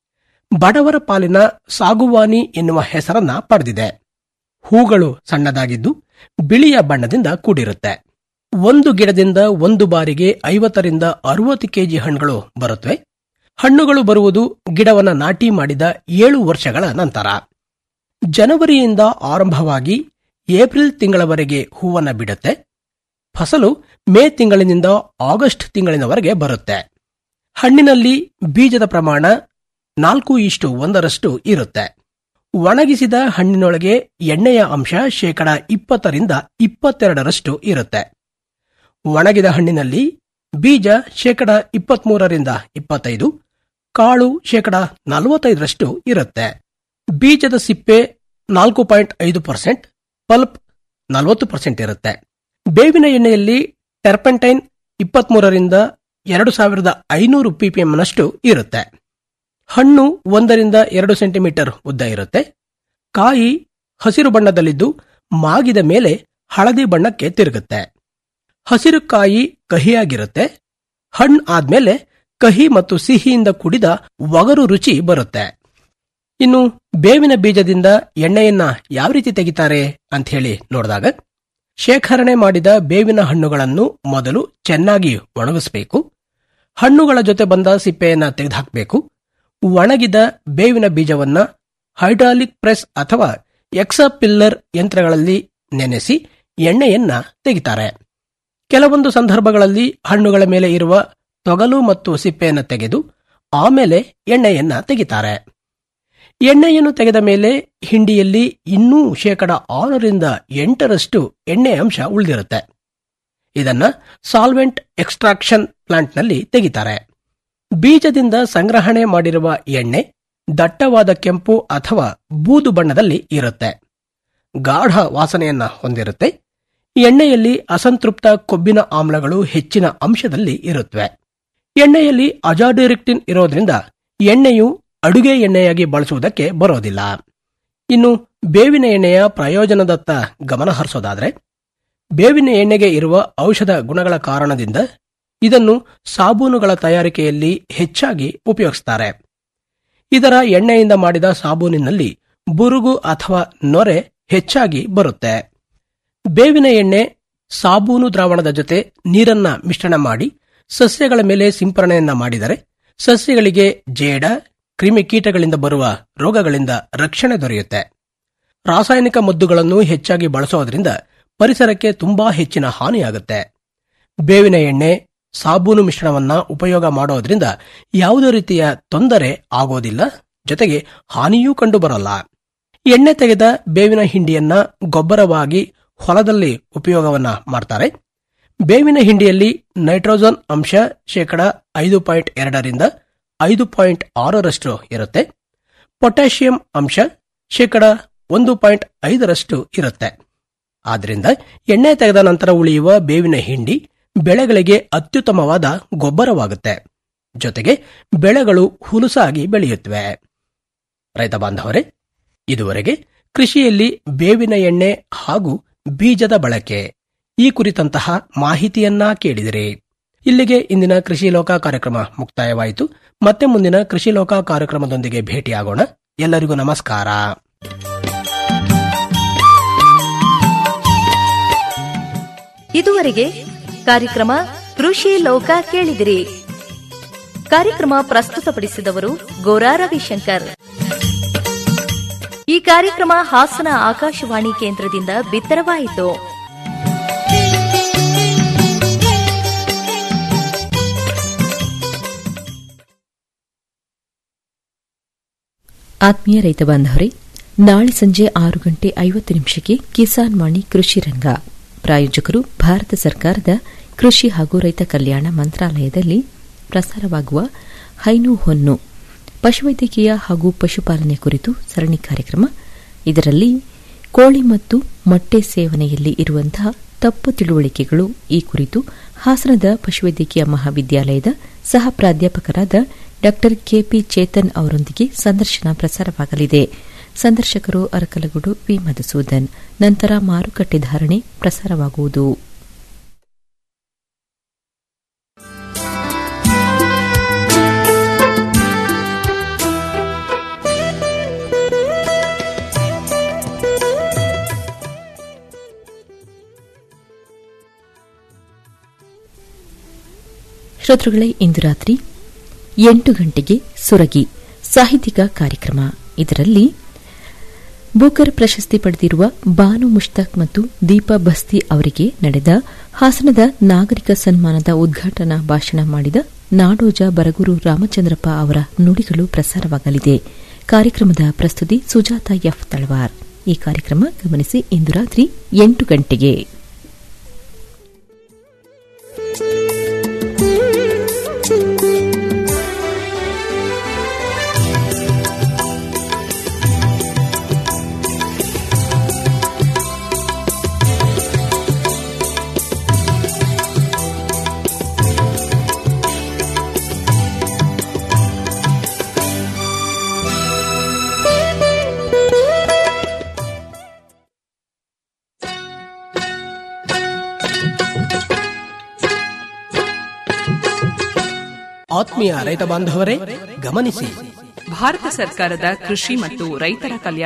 ಬಡವರ ಪಾಲಿನ ಸಾಗುವಾನಿ ಎನ್ನುವ ಹೆಸರನ್ನ ಪಡೆದಿದೆ ಹೂಗಳು ಸಣ್ಣದಾಗಿದ್ದು ಬಿಳಿಯ ಬಣ್ಣದಿಂದ ಕೂಡಿರುತ್ತೆ ಒಂದು ಗಿಡದಿಂದ ಒಂದು ಬಾರಿಗೆ ಐವತ್ತರಿಂದ ಅರವತ್ತು ಕೆಜಿ ಹಣ್ಣುಗಳು ಬರುತ್ತವೆ ಹಣ್ಣುಗಳು ಬರುವುದು ಗಿಡವನ್ನ ನಾಟಿ ಮಾಡಿದ ಏಳು ವರ್ಷಗಳ ನಂತರ ಜನವರಿಯಿಂದ ಆರಂಭವಾಗಿ ಏಪ್ರಿಲ್ ತಿಂಗಳವರೆಗೆ ಹೂವನ್ನ ಬಿಡುತ್ತೆ ಫಸಲು ಮೇ ತಿಂಗಳಿನಿಂದ ಆಗಸ್ಟ್ ತಿಂಗಳಿನವರೆಗೆ ಬರುತ್ತೆ ಹಣ್ಣಿನಲ್ಲಿ ಬೀಜದ ಪ್ರಮಾಣ ನಾಲ್ಕು ಇಷ್ಟು ಒಂದರಷ್ಟು ಇರುತ್ತೆ ಒಣಗಿಸಿದ ಹಣ್ಣಿನೊಳಗೆ ಎಣ್ಣೆಯ ಅಂಶ ಶೇಕಡ ಇಪ್ಪತ್ತರಿಂದ ಇಪ್ಪತ್ತೆರಡರಷ್ಟು ಇರುತ್ತೆ ಒಣಗಿದ ಹಣ್ಣಿನಲ್ಲಿ ಬೀಜ ಶೇಕಡ ಇಪ್ಪತ್ಮೂರರಿಂದ ಇಪ್ಪತ್ತೈದು ಕಾಳು ಶೇಕಡ ನಲವತ್ತೈದರಷ್ಟು ಇರುತ್ತೆ ಬೀಜದ ಸಿಪ್ಪೆ ನಾಲ್ಕು ಪಾಯಿಂಟ್ ಐದು ಪರ್ಸೆಂಟ್ ಪಲ್ಪ್ ನಲವತ್ತು ಪರ್ಸೆಂಟ್ ಇರುತ್ತೆ ಬೇವಿನ ಎಣ್ಣೆಯಲ್ಲಿ ಟೆರ್ಪೆಂಟೈನ್ ಇಪ್ಪತ್ಮೂರರಿಂದ ಎರಡು ಸಾವಿರದ ಐನೂರು ಪಿಪಿಎಂನಷ್ಟು ಇರುತ್ತೆ ಹಣ್ಣು ಒಂದರಿಂದ ಎರಡು ಸೆಂಟಿಮೀಟರ್ ಉದ್ದ ಇರುತ್ತೆ ಕಾಯಿ ಹಸಿರು ಬಣ್ಣದಲ್ಲಿದ್ದು ಮಾಗಿದ ಮೇಲೆ ಹಳದಿ ಬಣ್ಣಕ್ಕೆ ತಿರುಗುತ್ತೆ ಹಸಿರು ಕಾಯಿ ಕಹಿಯಾಗಿರುತ್ತೆ ಹಣ್ಣು ಆದ್ಮೇಲೆ ಕಹಿ ಮತ್ತು ಸಿಹಿಯಿಂದ ಕೂಡಿದ ಒಗರು ರುಚಿ ಬರುತ್ತೆ ಇನ್ನು ಬೇವಿನ ಬೀಜದಿಂದ ಎಣ್ಣೆಯನ್ನ ಯಾವ ರೀತಿ ತೆಗಿತಾರೆ ಅಂತ ಹೇಳಿ ನೋಡಿದಾಗ ಶೇಖರಣೆ ಮಾಡಿದ ಬೇವಿನ ಹಣ್ಣುಗಳನ್ನು ಮೊದಲು ಚೆನ್ನಾಗಿ ಒಣಗಿಸಬೇಕು ಹಣ್ಣುಗಳ ಜೊತೆ ಬಂದ ಸಿಪ್ಪೆಯನ್ನ ತೆಗೆದುಹಾಕಬೇಕು ಒಣಗಿದ ಬೇವಿನ ಬೀಜವನ್ನ ಹೈಡ್ರಾಲಿಕ್ ಪ್ರೆಸ್ ಅಥವಾ ಎಕ್ಸಪಿಲ್ಲರ್ ಯಂತ್ರಗಳಲ್ಲಿ ನೆನೆಸಿ ಎಣ್ಣೆಯನ್ನ ತೆಗಿತಾರೆ ಕೆಲವೊಂದು ಸಂದರ್ಭಗಳಲ್ಲಿ ಹಣ್ಣುಗಳ ಮೇಲೆ ಇರುವ ತೊಗಲು ಮತ್ತು ಸಿಪ್ಪೆಯನ್ನು ತೆಗೆದು ಆಮೇಲೆ ಎಣ್ಣೆಯನ್ನ ತೆಗಿತಾರೆ ಎಣ್ಣೆಯನ್ನು ತೆಗೆದ ಮೇಲೆ ಹಿಂಡಿಯಲ್ಲಿ ಇನ್ನೂ ಶೇಕಡ ಆರರಿಂದ ಎಂಟರಷ್ಟು ಎಣ್ಣೆ ಅಂಶ ಉಳಿದಿರುತ್ತೆ ಇದನ್ನ ಸಾಲ್ವೆಂಟ್ ಎಕ್ಸ್ಟ್ರಾಕ್ಷನ್ ಪ್ಲಾಂಟ್ನಲ್ಲಿ ತೆಗಿತಾರೆ ಬೀಜದಿಂದ ಸಂಗ್ರಹಣೆ ಮಾಡಿರುವ ಎಣ್ಣೆ ದಟ್ಟವಾದ ಕೆಂಪು ಅಥವಾ ಬೂದು ಬಣ್ಣದಲ್ಲಿ ಇರುತ್ತೆ ಗಾಢ ವಾಸನೆಯನ್ನ ಹೊಂದಿರುತ್ತೆ ಎಣ್ಣೆಯಲ್ಲಿ ಅಸಂತೃಪ್ತ ಕೊಬ್ಬಿನ ಆಮ್ಲಗಳು ಹೆಚ್ಚಿನ ಅಂಶದಲ್ಲಿ ಇರುತ್ತವೆ ಎಣ್ಣೆಯಲ್ಲಿ ಅಜಾಡಿರಿಕ್ಟಿನ್ ಇರೋದ್ರಿಂದ ಎಣ್ಣೆಯು ಅಡುಗೆ ಎಣ್ಣೆಯಾಗಿ ಬಳಸುವುದಕ್ಕೆ ಬರೋದಿಲ್ಲ ಇನ್ನು ಬೇವಿನ ಎಣ್ಣೆಯ ಪ್ರಯೋಜನದತ್ತ ಗಮನ ಹರಿಸೋದಾದ್ರೆ ಬೇವಿನ ಎಣ್ಣೆಗೆ ಇರುವ ಔಷಧ ಗುಣಗಳ ಕಾರಣದಿಂದ ಇದನ್ನು ಸಾಬೂನುಗಳ ತಯಾರಿಕೆಯಲ್ಲಿ ಹೆಚ್ಚಾಗಿ ಉಪಯೋಗಿಸ್ತಾರೆ ಇದರ ಎಣ್ಣೆಯಿಂದ ಮಾಡಿದ ಸಾಬೂನಿನಲ್ಲಿ ಬುರುಗು ಅಥವಾ ನೊರೆ ಹೆಚ್ಚಾಗಿ ಬರುತ್ತೆ ಬೇವಿನ ಎಣ್ಣೆ ಸಾಬೂನು ದ್ರಾವಣದ ಜೊತೆ ನೀರನ್ನ ಮಿಶ್ರಣ ಮಾಡಿ ಸಸ್ಯಗಳ ಮೇಲೆ ಸಿಂಪರಣೆಯನ್ನ ಮಾಡಿದರೆ ಸಸ್ಯಗಳಿಗೆ ಜೇಡ ಕ್ರಿಮಿಕೀಟಗಳಿಂದ ಬರುವ ರೋಗಗಳಿಂದ ರಕ್ಷಣೆ ದೊರೆಯುತ್ತೆ ರಾಸಾಯನಿಕ ಮದ್ದುಗಳನ್ನು ಹೆಚ್ಚಾಗಿ ಬಳಸೋದ್ರಿಂದ ಪರಿಸರಕ್ಕೆ ತುಂಬಾ ಹೆಚ್ಚಿನ ಹಾನಿಯಾಗುತ್ತೆ ಬೇವಿನ ಎಣ್ಣೆ ಸಾಬೂನು ಮಿಶ್ರಣವನ್ನ ಉಪಯೋಗ ಮಾಡೋದ್ರಿಂದ ಯಾವುದೇ ರೀತಿಯ ತೊಂದರೆ ಆಗೋದಿಲ್ಲ ಜೊತೆಗೆ ಹಾನಿಯೂ ಕಂಡುಬರಲ್ಲ ಎಣ್ಣೆ ತೆಗೆದ ಬೇವಿನ ಹಿಂಡಿಯನ್ನ ಗೊಬ್ಬರವಾಗಿ ಹೊಲದಲ್ಲಿ ಉಪಯೋಗವನ್ನ ಮಾಡ್ತಾರೆ ಬೇವಿನ ಹಿಂಡಿಯಲ್ಲಿ ನೈಟ್ರೋಜನ್ ಅಂಶ ಶೇಕಡ ಐದು ಪಾಯಿಂಟ್ ಎರಡರಿಂದ ಐದು ಪಾಯಿಂಟ್ ಆರರಷ್ಟು ಇರುತ್ತೆ ಪೊಟ್ಯಾಷಿಯಂ ಅಂಶ ಶೇಕಡ ಒಂದು ಪಾಯಿಂಟ್ ಐದರಷ್ಟು ಇರುತ್ತೆ ಆದ್ರಿಂದ ಎಣ್ಣೆ ತೆಗೆದ ನಂತರ ಉಳಿಯುವ ಬೇವಿನ ಹಿಂಡಿ ಬೆಳೆಗಳಿಗೆ ಅತ್ಯುತ್ತಮವಾದ ಗೊಬ್ಬರವಾಗುತ್ತೆ ಜೊತೆಗೆ ಬೆಳೆಗಳು ಹುಲುಸಾಗಿ ಬೆಳೆಯುತ್ತವೆ ರೈತ ಬಾಂಧವರೇ ಇದುವರೆಗೆ ಕೃಷಿಯಲ್ಲಿ ಬೇವಿನ ಎಣ್ಣೆ ಹಾಗೂ ಬೀಜದ ಬಳಕೆ ಈ ಕುರಿತಂತಹ ಮಾಹಿತಿಯನ್ನ ಕೇಳಿದಿರಿ ಇಲ್ಲಿಗೆ ಇಂದಿನ ಕೃಷಿ ಲೋಕ ಕಾರ್ಯಕ್ರಮ ಮುಕ್ತಾಯವಾಯಿತು ಮತ್ತೆ ಮುಂದಿನ ಕೃಷಿ ಲೋಕ ಕಾರ್ಯಕ್ರಮದೊಂದಿಗೆ ಭೇಟಿಯಾಗೋಣ ಎಲ್ಲರಿಗೂ ನಮಸ್ಕಾರ ಇದುವರೆಗೆ ಕಾರ್ಯಕ್ರಮ ಕೃಷಿ ಲೋಕ ಕೇಳಿದಿರಿ ಕಾರ್ಯಕ್ರಮ ಪ್ರಸ್ತುತಪಡಿಸಿದವರು ಗೋರಾ ರವಿಶಂಕರ್ ಈ ಕಾರ್ಯಕ್ರಮ ಹಾಸನ ಆಕಾಶವಾಣಿ ಕೇಂದ್ರದಿಂದ ಬಿತ್ತರವಾಯಿತು ಆತ್ಮೀಯ ರೈತ ಬಾಂಧವರೇ ನಾಳೆ ಸಂಜೆ ಆರು ಗಂಟೆ ಐವತ್ತು ನಿಮಿಷಕ್ಕೆ ಕಿಸಾನ್ ವಾಣಿ ಕೃಷಿ ರಂಗ ಪ್ರಾಯೋಜಕರು ಭಾರತ ಸರ್ಕಾರದ ಕೃಷಿ ಹಾಗೂ ರೈತ ಕಲ್ಯಾಣ ಮಂತ್ರಾಲಯದಲ್ಲಿ ಪ್ರಸಾರವಾಗುವ ಹೈನು ಹೊನ್ನು ಪಶುವೈದ್ಯಕೀಯ ಹಾಗೂ ಪಶುಪಾಲನೆ ಕುರಿತು ಸರಣಿ ಕಾರ್ಯಕ್ರಮ ಇದರಲ್ಲಿ ಕೋಳಿ ಮತ್ತು ಮೊಟ್ಟೆ ಸೇವನೆಯಲ್ಲಿ ಇರುವಂತಹ ತಪ್ಪು ತಿಳುವಳಿಕೆಗಳು ಈ ಕುರಿತು ಹಾಸನದ ಪಶುವೈದ್ಯಕೀಯ ಮಹಾವಿದ್ಯಾಲಯದ ಸಹ ಪ್ರಾಧ್ಯಾಪಕರಾದ ಡಾ ಕೆಪಿ ಚೇತನ್ ಅವರೊಂದಿಗೆ ಸಂದರ್ಶನ ಪ್ರಸಾರವಾಗಲಿದೆ ಸಂದರ್ಶಕರು ಅರಕಲಗೂಡು ವಿ ಮಧುಸೂದನ್ ನಂತರ ಮಾರುಕಟ್ಟೆ ಧಾರಣೆ ಪ್ರಸಾರವಾಗುವುದು ಶ್ರೋತೃಗಳೇ ಇಂದು ರಾತ್ರಿ ಎಂಟು ಗಂಟೆಗೆ ಸುರಗಿ ಸಾಹಿತ್ಯಿಕ ಕಾರ್ಯಕ್ರಮ ಇದರಲ್ಲಿ ಬೂಕರ್ ಪ್ರಶಸ್ತಿ ಪಡೆದಿರುವ ಬಾನು ಮುಷ್ತಾಕ್ ಮತ್ತು ದೀಪಾ ಬಸ್ತಿ ಅವರಿಗೆ ನಡೆದ ಹಾಸನದ ನಾಗರಿಕ ಸನ್ಮಾನದ ಉದ್ಘಾಟನಾ ಭಾಷಣ ಮಾಡಿದ ನಾಡೋಜ ಬರಗೂರು ರಾಮಚಂದ್ರಪ್ಪ ಅವರ ನುಡಿಗಳು ಪ್ರಸಾರವಾಗಲಿದೆ ಕಾರ್ಯಕ್ರಮದ ಪ್ರಸ್ತುತಿ ಸುಜಾತ ಎಫ್ ತಳವಾರ್ ಈ ಕಾರ್ಯಕ್ರಮ ಗಮನಿಸಿ ಇಂದು ರಾತ್ರಿ ಎಂಟು ಗಂಟೆಗೆ ಆತ್ಮೀಯ ರೈತ ಬಾಂಧವರೇ ಗಮನಿಸಿ ಭಾರತ ಸರ್ಕಾರದ ಕೃಷಿ ಮತ್ತು ರೈತರ ಕಲ್ಯಾಣ